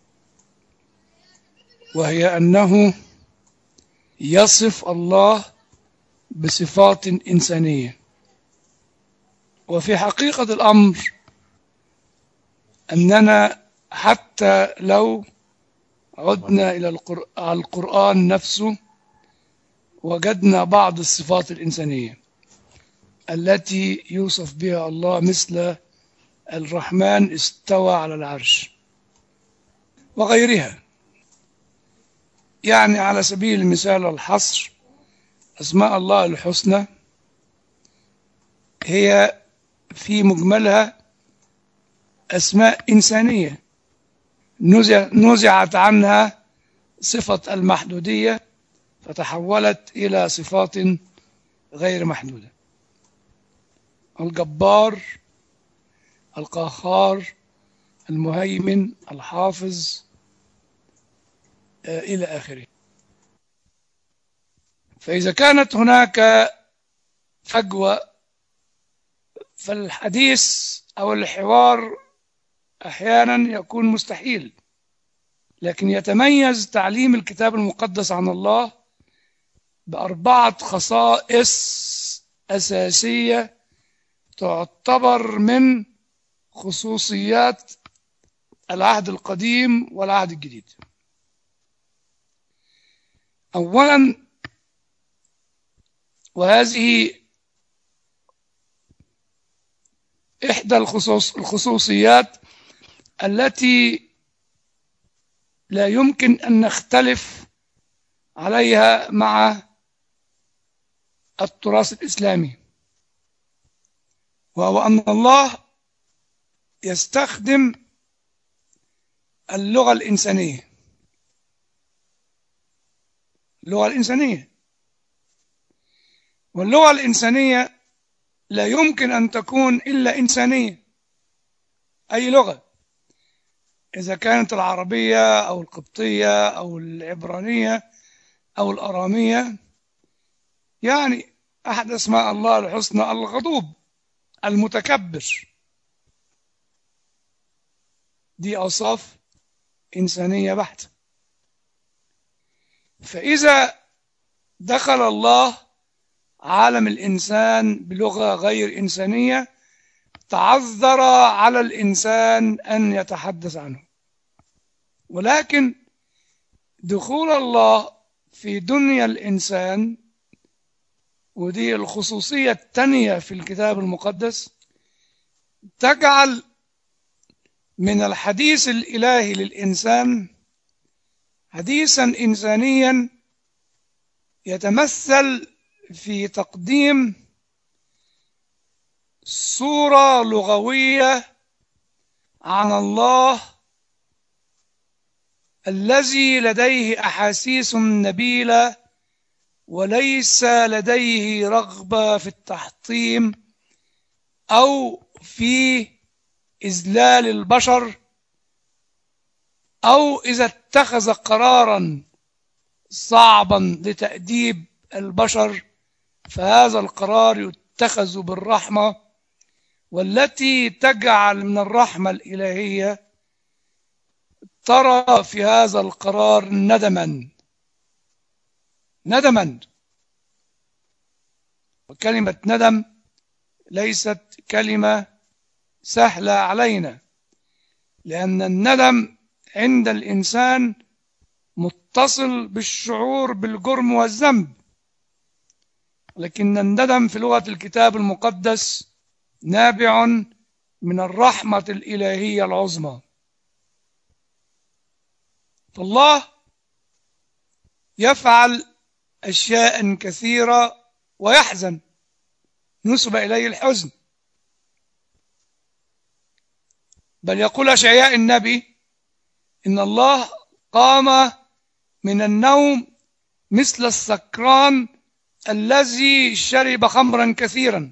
وهي أنه يصف الله بصفات إنسانية وفي حقيقة الأمر أننا حتى لو عدنا إلى القرآن نفسه وجدنا بعض الصفات الإنسانية التي يوصف بها الله مثل الرحمن استوى على العرش وغيرها يعني على سبيل المثال الحصر أسماء الله الحسنى هي في مجملها أسماء إنسانية نزعت عنها صفة المحدودية فتحولت إلى صفات غير محدودة الجبار القهار المهيمن الحافظ إلى آخره فإذا كانت هناك فجوة فالحديث أو الحوار أحيانا يكون مستحيل لكن يتميز تعليم الكتاب المقدس عن الله بأربعة خصائص أساسية تعتبر من خصوصيات العهد القديم والعهد الجديد أولا وهذه إحدى الخصوص الخصوصيات التي لا يمكن أن نختلف عليها مع التراث الإسلامي وهو أن الله يستخدم اللغة الإنسانية اللغة الإنسانية واللغة الإنسانية لا يمكن أن تكون إلا إنسانية أي لغة إذا كانت العربية أو القبطية أو العبرانية أو الأرامية يعني أحد أسماء الله الحسنى الغضوب المتكبر دي أوصاف إنسانية بحتة فإذا دخل الله عالم الإنسان بلغة غير إنسانية تعذر على الإنسان أن يتحدث عنه ولكن دخول الله في دنيا الإنسان ودي الخصوصية الثانية في الكتاب المقدس تجعل من الحديث الإلهي للإنسان حديثا إنسانيا يتمثل في تقديم صورة لغوية عن الله الذي لديه أحاسيس نبيلة وليس لديه رغبة في التحطيم أو في إذلال البشر أو إذا اتخذ قرارا صعبا لتأديب البشر فهذا القرار يتخذ بالرحمة والتي تجعل من الرحمة الإلهية ترى في هذا القرار ندما ندما وكلمة ندم ليست كلمة سهلة علينا لأن الندم عند الإنسان متصل بالشعور بالجرم والذنب لكن الندم في لغة الكتاب المقدس نابع من الرحمة الإلهية العظمى فالله يفعل أشياء كثيرة ويحزن نسب إليه الحزن بل يقول أشعياء النبي إن الله قام من النوم مثل السكران الذي شرب خمرا كثيرا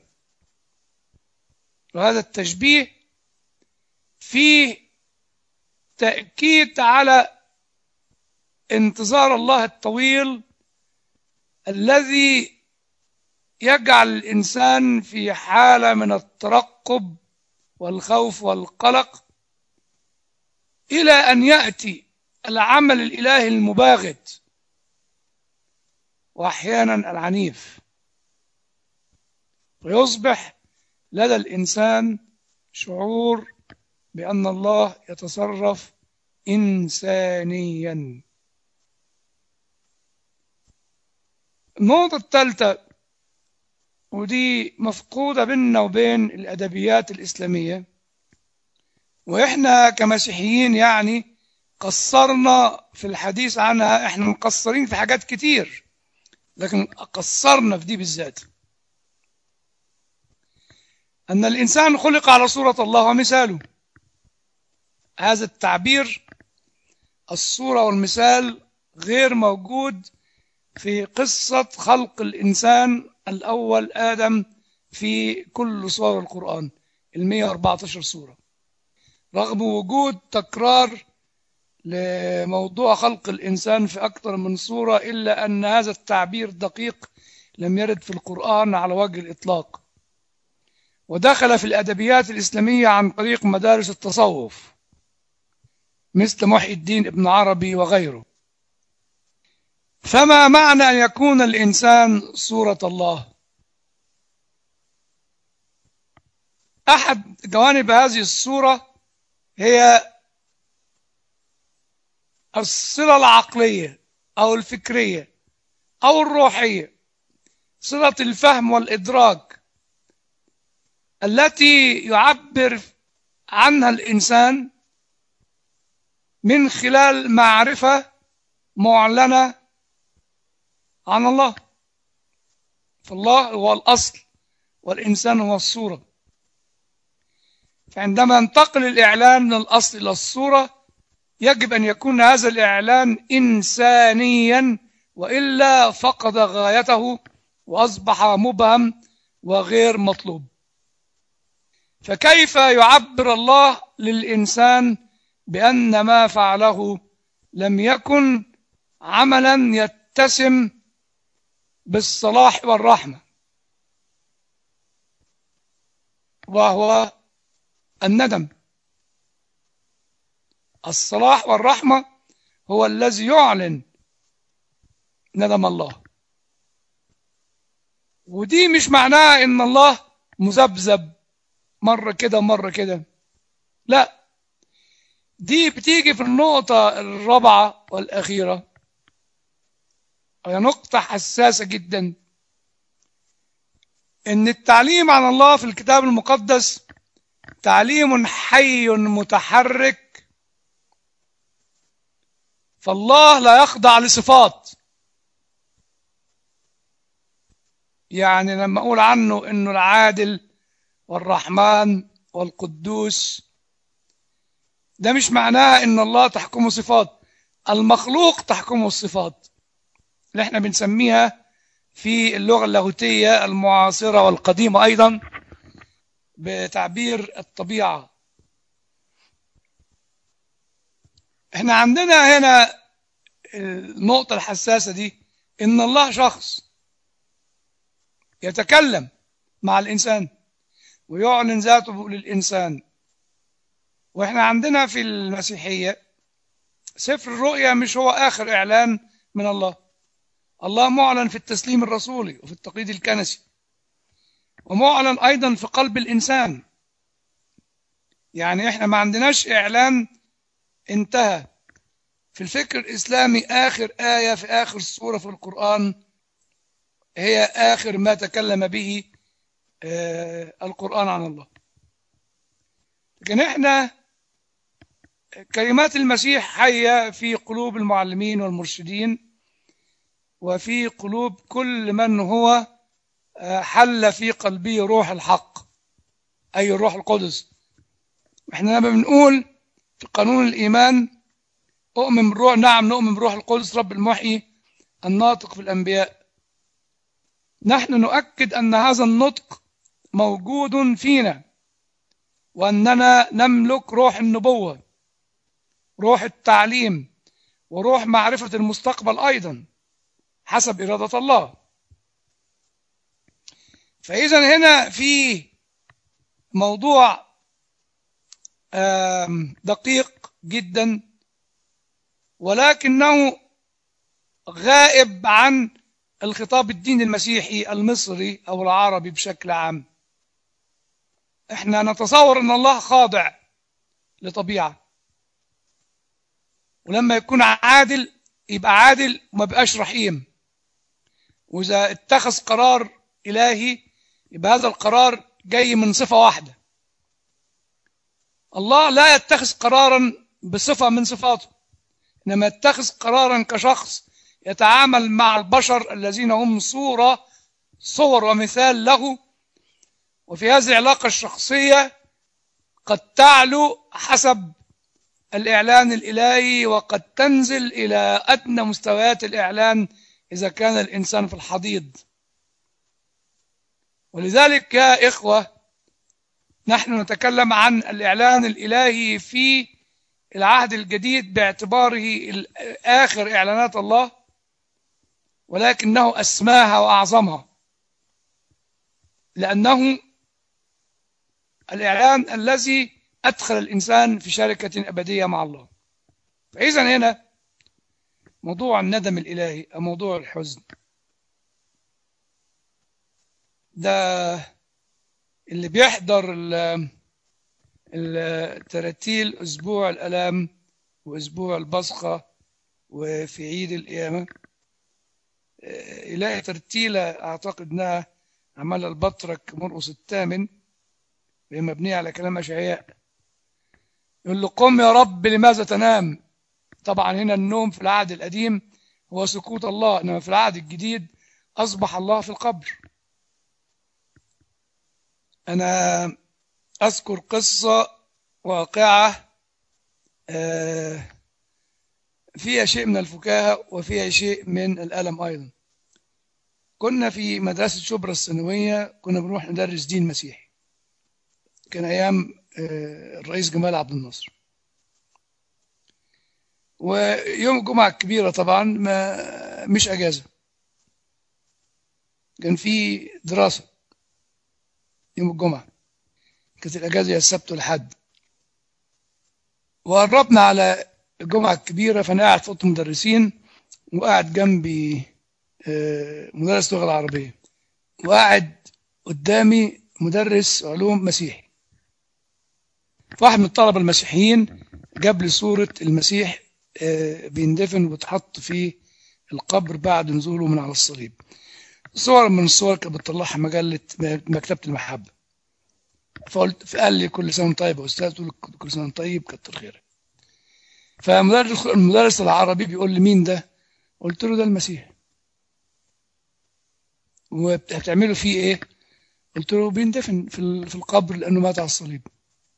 وهذا التشبيه فيه تأكيد على انتظار الله الطويل الذي يجعل الإنسان في حالة من الترقب والخوف والقلق إلى أن يأتي العمل الإلهي المباغت وأحيانا العنيف ويصبح لدى الإنسان شعور بأن الله يتصرف إنسانيا النقطة الثالثة ودي مفقودة بيننا وبين الأدبيات الإسلامية وإحنا كمسيحيين يعني قصرنا في الحديث عنها إحنا مقصرين في حاجات كتير لكن قصرنا في دي بالذات أن الإنسان خلق على صورة الله ومثاله هذا التعبير الصورة والمثال غير موجود في قصة خلق الإنسان الأول آدم في كل صور القرآن ال 114 سورة رغم وجود تكرار لموضوع خلق الإنسان في أكثر من صورة إلا أن هذا التعبير دقيق لم يرد في القرآن على وجه الإطلاق ودخل في الأدبيات الإسلامية عن طريق مدارس التصوف مثل محي الدين ابن عربي وغيره فما معنى أن يكون الإنسان صورة الله أحد جوانب هذه الصورة هي الصلة العقلية أو الفكرية أو الروحية صلة الفهم والإدراك التي يعبر عنها الإنسان من خلال معرفة معلنة عن الله فالله هو الأصل والإنسان هو الصورة فعندما ينتقل الإعلان من الأصل إلى الصورة يجب أن يكون هذا الإعلان إنسانيا وإلا فقد غايته وأصبح مبهم وغير مطلوب فكيف يعبر الله للإنسان بأن ما فعله لم يكن عملا يتسم بالصلاح والرحمة وهو الندم الصلاح والرحمة هو الذي يعلن ندم الله ودي مش معناها ان الله مذبذب مرة كده مرة كده لا دي بتيجي في النقطة الرابعة والأخيرة وهي نقطة حساسة جدا إن التعليم عن الله في الكتاب المقدس تعليم حي متحرك فالله لا يخضع لصفات يعني لما أقول عنه إنه العادل والرحمن والقدوس ده مش معناه إن الله تحكمه صفات المخلوق تحكمه الصفات اللي احنا بنسميها في اللغة اللاهوتية المعاصرة والقديمة أيضا بتعبير الطبيعة احنا عندنا هنا النقطة الحساسة دي إن الله شخص يتكلم مع الإنسان ويعلن ذاته للإنسان وإحنا عندنا في المسيحية سفر الرؤيا مش هو آخر إعلان من الله الله معلن في التسليم الرسولي وفي التقليد الكنسي ومعلن أيضا في قلب الإنسان يعني إحنا ما عندناش إعلان انتهى في الفكر الإسلامي آخر آية في آخر سورة في القرآن هي آخر ما تكلم به آه القرآن عن الله لكن إحنا كلمات المسيح حية في قلوب المعلمين والمرشدين وفي قلوب كل من هو حل في قلبه روح الحق أي الروح القدس احنا لما بنقول في قانون الإيمان أؤمن بالروح نعم نؤمن بروح القدس رب المحيي الناطق في الأنبياء نحن نؤكد أن هذا النطق موجود فينا وأننا نملك روح النبوة روح التعليم وروح معرفة المستقبل أيضا حسب إرادة الله فإذا هنا في موضوع آم، دقيق جدا ولكنه غائب عن الخطاب الديني المسيحي المصري أو العربي بشكل عام احنا نتصور ان الله خاضع لطبيعة ولما يكون عادل يبقى عادل وما بقاش رحيم وإذا اتخذ قرار إلهي يبقى هذا القرار جاي من صفة واحدة الله لا يتخذ قرارا بصفة من صفاته إنما يتخذ قرارا كشخص يتعامل مع البشر الذين هم صورة صور ومثال له وفي هذه العلاقة الشخصية قد تعلو حسب الإعلان الإلهي وقد تنزل إلى أدنى مستويات الإعلان إذا كان الإنسان في الحضيض ولذلك يا إخوة نحن نتكلم عن الإعلان الإلهي في العهد الجديد باعتباره آخر إعلانات الله ولكنه أسماها وأعظمها لأنه الإعلان الذي أدخل الإنسان في شركة أبدية مع الله فإذا هنا موضوع الندم الإلهي أو موضوع الحزن ده اللي بيحضر ال- التراتيل أسبوع الألام وأسبوع البصخة وفي عيد القيامة آه، يلاقي ترتيلة أعتقد أنها عملها البطرك مرقس الثامن وهي مبنية على كلام أشعياء يقول له قم يا رب لماذا تنام طبعا هنا النوم في العهد القديم هو سكوت الله إنما في العهد الجديد أصبح الله في القبر أنا أذكر قصة واقعة آه، فيها شيء من الفكاهة وفيها شيء من الألم أيضا كنا في مدرسة شبرا الثانوية كنا بنروح ندرس دين مسيحي كان أيام آه، الرئيس جمال عبد الناصر ويوم الجمعة الكبيرة طبعا ما مش أجازة كان في دراسة يوم الجمعة كانت الأجازة هي السبت والحد وقربنا على الجمعة الكبيرة فأنا قاعد في أوضة المدرسين وقاعد جنبي آه، مدرس اللغة العربية وقاعد قدامي مدرس علوم مسيحي واحد من الطلبة المسيحيين جاب لي صورة المسيح آه، بيندفن وبتحط في القبر بعد نزوله من على الصليب صور من الصور كانت بتطلعها مجلة مكتبة المحبة فقلت فقال لي كل سنة وأنت طيب يا أستاذ قلت له كل سنة وأنت طيب كتر خيرك فمدرس المدرس العربي بيقول لي مين ده؟ قلت له ده المسيح وبتعملوا فيه ايه؟ قلت له بيندفن في ال- في القبر لانه مات على الصليب.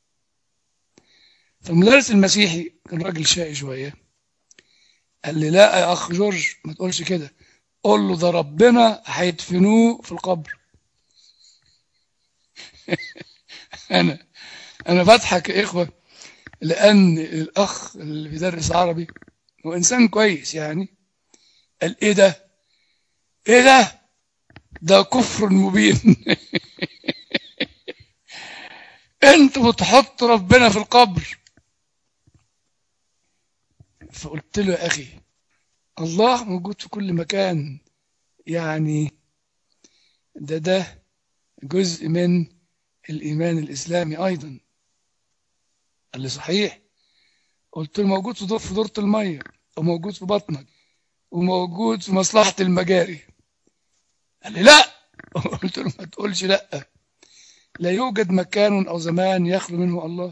فالمدرس المسيحي كان راجل شقي شويه قال لي لا يا اخ جورج ما تقولش كده قول له ده ربنا هيدفنوه في القبر. انا انا بضحك يا اخوه لان الاخ اللي بيدرس عربي هو انسان كويس يعني قال ايه ده؟ ايه ده؟ ده كفر مبين انتوا بتحطوا ربنا في القبر فقلت له يا اخي الله موجود في كل مكان يعني ده ده جزء من الايمان الاسلامي ايضا قال لي صحيح قلت له موجود في دور في دورة المية وموجود في بطنك وموجود في مصلحة المجاري قال لي لا قلت له ما تقولش لا لا يوجد مكان أو زمان يخلو منه الله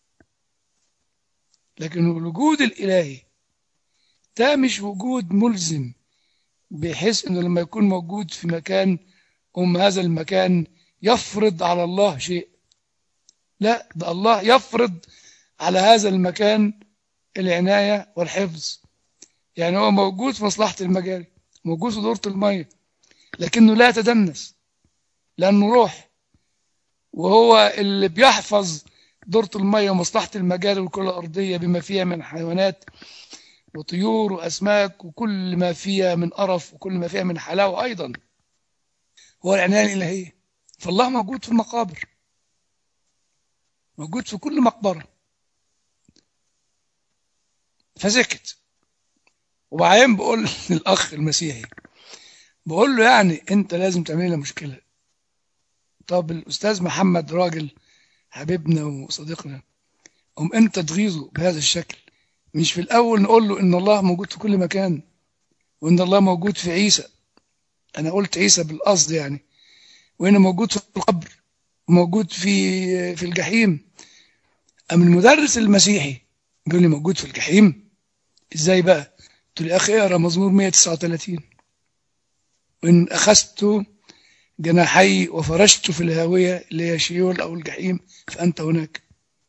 لكن الوجود الإلهي ده مش وجود ملزم بحيث انه لما يكون موجود في مكان أم هذا المكان يفرض على الله شيء لا ده الله يفرض على هذا المكان العناية والحفظ يعني هو موجود في مصلحة المجاري موجود في دورة المية لكنه لا يتدنس لأنه روح وهو اللي بيحفظ دورة المية ومصلحة المجاري والكرة الأرضية بما فيها من حيوانات وطيور وأسماك وكل ما فيها من قرف وكل ما فيها من حلاوة أيضا هو العناية الإلهية فالله موجود في المقابر موجود في كل مقبرة فسكت وبعدين بقول للأخ المسيحي بقول له يعني أنت لازم تعمل لنا مشكلة طب الأستاذ محمد راجل حبيبنا وصديقنا قوم أنت تغيظه بهذا الشكل مش في الأول نقول له إن الله موجود في كل مكان وإن الله موجود في عيسى أنا قلت عيسى بالقصد يعني وإنه موجود في القبر وموجود في في الجحيم أم المدرس المسيحي بيقول لي موجود في الجحيم إزاي بقى؟ قلت له يا أخي اقرا مزمور 139 وإن أخذت جناحي وفرشت في الهاوية اللي هي شيول أو الجحيم فأنت هناك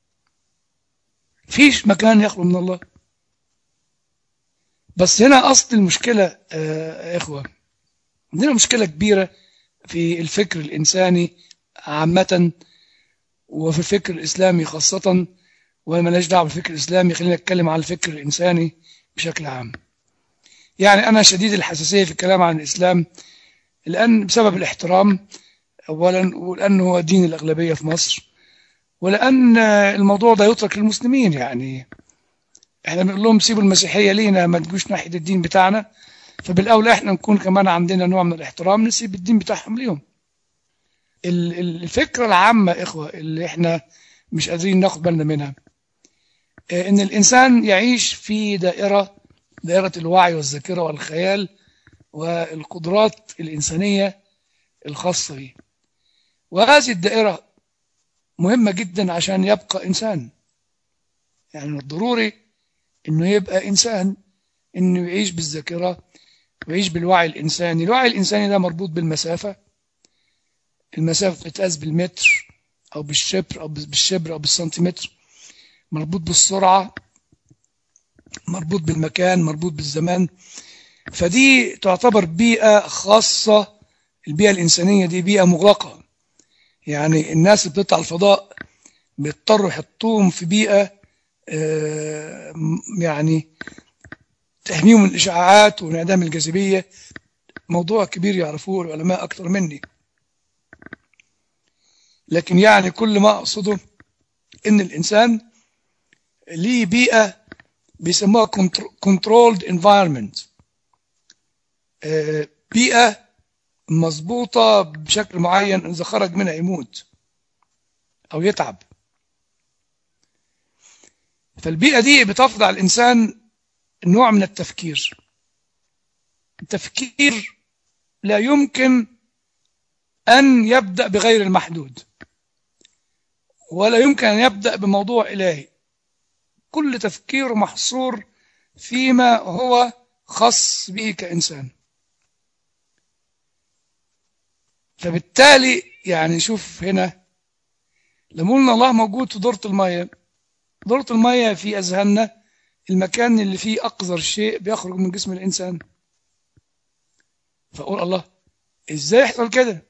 فيش مكان يخلو من الله بس هنا أصل المشكلة آه، يا إخوة عندنا مشكلة كبيرة في الفكر الإنساني عامة وفي الفكر الإسلامي خاصة وأنا ماليش دعوة بالفكر الإسلامي خلينا نتكلم عن الفكر الإنساني بشكل عام يعني أنا شديد الحساسية في الكلام عن الإسلام لأن بسبب الاحترام أولا ولأنه هو دين الأغلبية في مصر ولأن الموضوع ده يترك للمسلمين يعني احنا بنقول لهم سيبوا المسيحية لينا ما تجوش ناحية الدين بتاعنا فبالأولى احنا نكون كمان عندنا نوع من الاحترام نسيب الدين بتاعهم ليهم ال- ال- الفكرة العامة إخوة اللي احنا مش قادرين ناخد بالنا منها آه، إن الإنسان يعيش في دائرة دائرة الوعي والذاكرة والخيال والقدرات الإنسانية الخاصة به وهذه الدائرة مهمة جدا عشان يبقى إنسان يعني من الضروري إنه يبقى إنسان إنه يعيش بالذاكرة ويعيش بالوعي الإنساني الوعي الإنساني ده مربوط بالمسافة المسافة بتتقاس بالمتر أو بالشبر أو بالشبر أو بالسنتيمتر مربوط بالسرعة مربوط بالمكان مربوط بالزمان فدي تعتبر بيئة خاصة البيئة الإنسانية دي بيئة مغلقة يعني الناس اللي بتطلع الفضاء بيضطروا يحطوهم في بيئة آه، م- يعني تحميهم من الإشعاعات وانعدام الجاذبية موضوع كبير يعرفوه العلماء أكثر مني لكن يعني كل ما أقصده إن الإنسان ليه بيئة بيسموها controlled environment آه، بيئة مظبوطة بشكل معين إذا خرج منها يموت أو يتعب فالبيئة دي بتفرض على الإنسان نوع من التفكير التفكير لا يمكن أن يبدأ بغير المحدود ولا يمكن أن يبدأ بموضوع إلهي كل تفكير محصور فيما هو خاص به كإنسان فبالتالي يعني شوف هنا لما قلنا الله موجود في دورة المية دورة المية في أذهاننا المكان اللي فيه أقذر شيء بيخرج من جسم الإنسان فأقول الله إزاي يحصل كده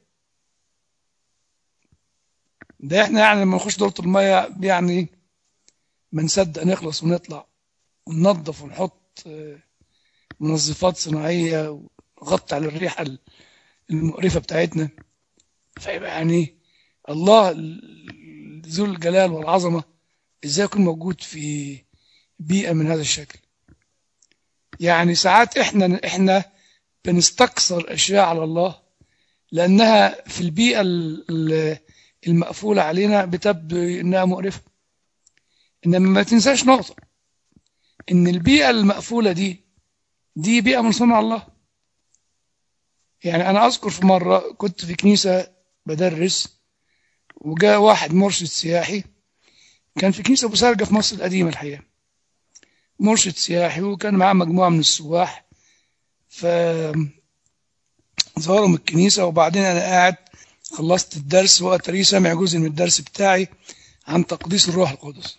ده احنا يعني لما نخش دورة المية يعني ما نصدق نخلص ونطلع وننظف ونحط آه، منظفات صناعية ونغطي على الريحة المقرفة بتاعتنا فيبقى يعني الله ذو الجلال والعظمة ازاي يكون موجود في بيئة من هذا الشكل يعني ساعات احنا احنا بنستكثر اشياء على الله لانها في البيئة ال- ال- المقفولة علينا بتبدو انها مقرفة انما ما تنساش نقطة ان البيئة المقفولة دي دي بيئة من صنع الله يعني انا اذكر في مرة كنت في كنيسة بدرس وجاء واحد مرشد سياحي كان في كنيسة أبو سرجة في مصر القديمة الحقيقة مرشد سياحي وكان معاه مجموعة من السواح ف ظهروا من الكنيسة وبعدين أنا قاعد خلصت الدرس وأتري سامع جزء من الدرس بتاعي عن تقديس الروح القدس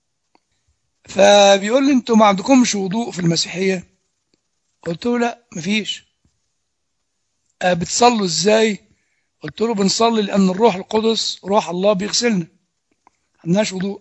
فبيقول لي انتوا ما عندكمش وضوء في المسيحية قلت له لا مفيش آه، بتصلوا ازاي قلت له بنصلي لأن الروح القدس روح الله بيغسلنا عندناش وضوء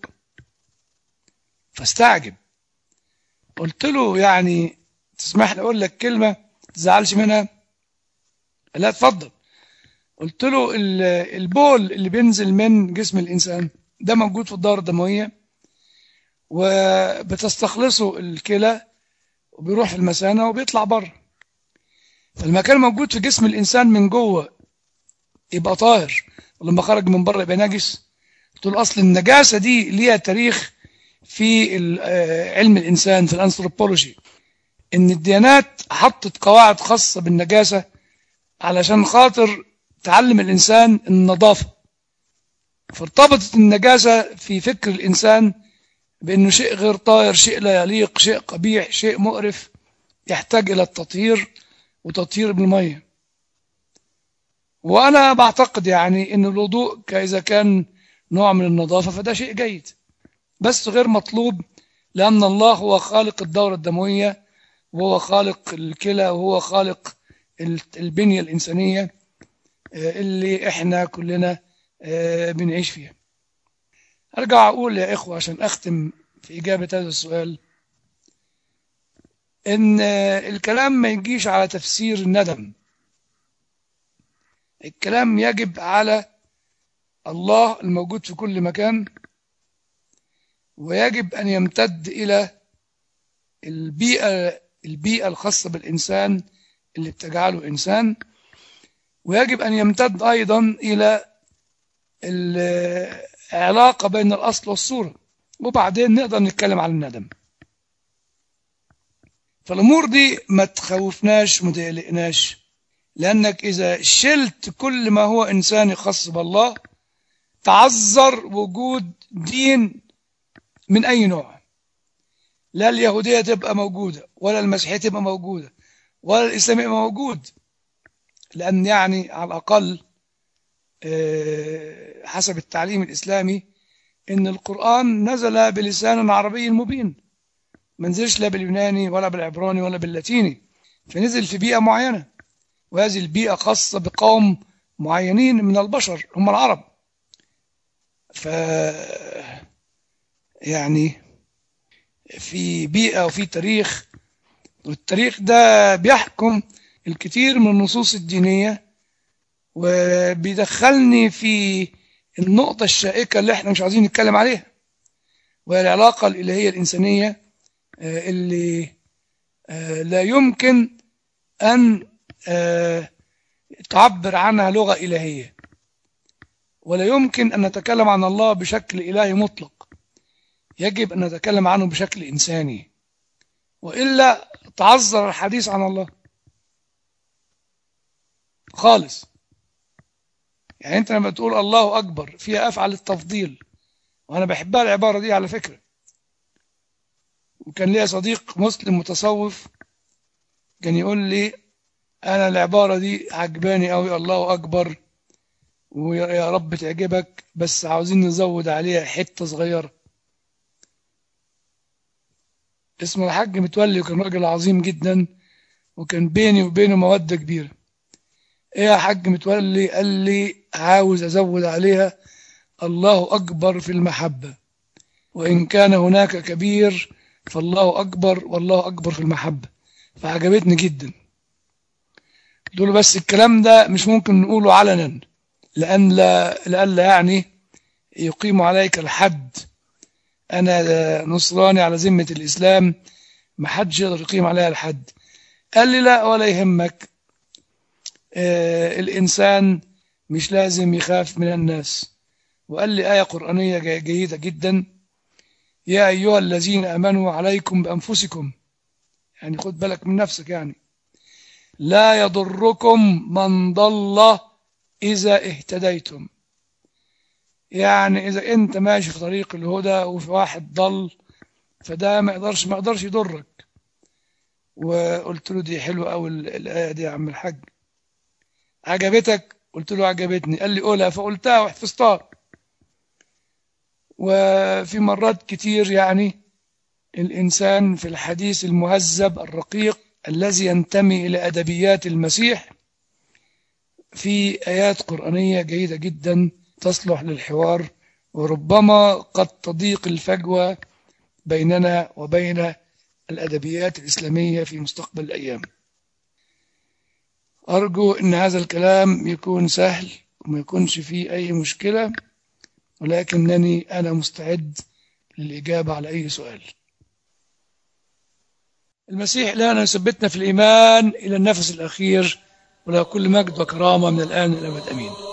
فاستعجب قلت له يعني تسمح لي اقول لك كلمه تزعلش منها لا اتفضل قلت له ال- البول اللي بينزل من جسم الانسان ده موجود في الدوره الدمويه وبتستخلصه الكلى وبيروح في المثانة وبيطلع بره فالمكان موجود في جسم الإنسان من جوه يبقى طاهر ولما خرج من بره يبقى نجس تقول أصل النجاسة دي ليها تاريخ في ال- آه، علم الإنسان في الأنثروبولوجي إن الديانات حطت قواعد خاصة بالنجاسة علشان خاطر تعلم الإنسان النظافة فارتبطت النجاسة في فكر الإنسان بأنه شيء غير طاهر شيء لا يليق شيء قبيح شيء مقرف يحتاج إلى التطهير وتطهير بالمية وأنا بعتقد يعني أن الوضوء ك- إذا كان نوع من النظافة فده شيء جيد بس غير مطلوب لأن الله هو خالق الدورة الدموية وهو خالق الكلى وهو خالق ال- البنية الإنسانية آه، اللي إحنا كلنا آه، بنعيش فيها أرجع أقول يا إخوة عشان أختم في إجابة هذا السؤال إن آه، الكلام ما يجيش على تفسير الندم الكلام يجب على الله الموجود في كل مكان ويجب أن يمتد إلى البيئة البيئة الخاصة بالإنسان اللي بتجعله إنسان ويجب أن يمتد أيضا إلى العلاقة بين الأصل والصورة وبعدين نقدر نتكلم عن الندم فالأمور دي ما تخوفناش وما تقلقناش لأنك إذا شلت كل ما هو إنساني خاص بالله تعذر وجود دين من أي نوع لا اليهودية تبقى موجودة ولا المسيحية تبقى موجودة ولا الإسلام يبقى موجود لأن يعني على الأقل آه، حسب التعليم الإسلامي إن القرآن نزل بلسان عربي مبين ما نزلش لا باليوناني ولا بالعبراني ولا باللاتيني فنزل في بيئة معينة وهذه البيئة خاصة بقوم معينين من البشر هم العرب ف يعني في بيئة وفي تاريخ والتاريخ ده بيحكم الكثير من النصوص الدينية وبيدخلني في النقطة الشائكة اللي احنا مش عايزين نتكلم عليها وهي العلاقة الإلهية الإنسانية آه، اللي آه، لا يمكن أن آه، تعبر عنها لغة إلهية ولا يمكن أن نتكلم عن الله بشكل إلهي مطلق يجب أن نتكلم عنه بشكل إنساني وإلا تعذر الحديث عن الله خالص يعني أنت لما تقول الله أكبر فيها أفعل التفضيل وأنا بحبها العبارة دي على فكرة وكان ليا صديق مسلم متصوف كان يقول لي أنا العبارة دي عجباني أوي الله أكبر ويا يا رب تعجبك بس عاوزين نزود عليها حتة صغيرة اسمه الحاج متولي وكان راجل عظيم جدا وكان بيني وبينه مودة كبيرة ايه يا حاج متولي قال لي عاوز ازود عليها الله اكبر في المحبة وان كان هناك كبير فالله اكبر والله اكبر في المحبة فعجبتني جدا قلت له بس الكلام ده مش ممكن نقوله علنا لأن لا لألا يعني يقيم عليك الحد أنا نصراني على ذمة الإسلام ما حدش يقدر يقيم عليها الحد قال لي لا ولا يهمك آه الإنسان مش لازم يخاف من الناس وقال لي آية قرآنية جي- جيدة جدا يا أيها الذين أمنوا عليكم بأنفسكم يعني خد بالك من نفسك يعني لا يضركم من ضل إذا اهتديتم يعني إذا أنت ماشي في طريق الهدى وفي واحد ضل فده ما يقدرش ما يقدرش يضرك وقلت له دي حلوة أوي ال- الآية دي يا عم الحاج عجبتك قلت له عجبتني قال لي قولها فقلتها وحفظتها وفي مرات كتير يعني الإنسان في الحديث المهذب الرقيق الذي ينتمي إلى أدبيات المسيح في آيات قرآنية جيدة جدا تصلح للحوار وربما قد تضيق الفجوة بيننا وبين الأدبيات الإسلامية في مستقبل الأيام أرجو أن هذا الكلام يكون سهل وما يكونش فيه أي مشكلة ولكنني أنا مستعد للإجابة على أي سؤال المسيح الآن يثبتنا في الإيمان إلى النفس الأخير وله كل مجد وكرامة من الآن إلى الأبد أمين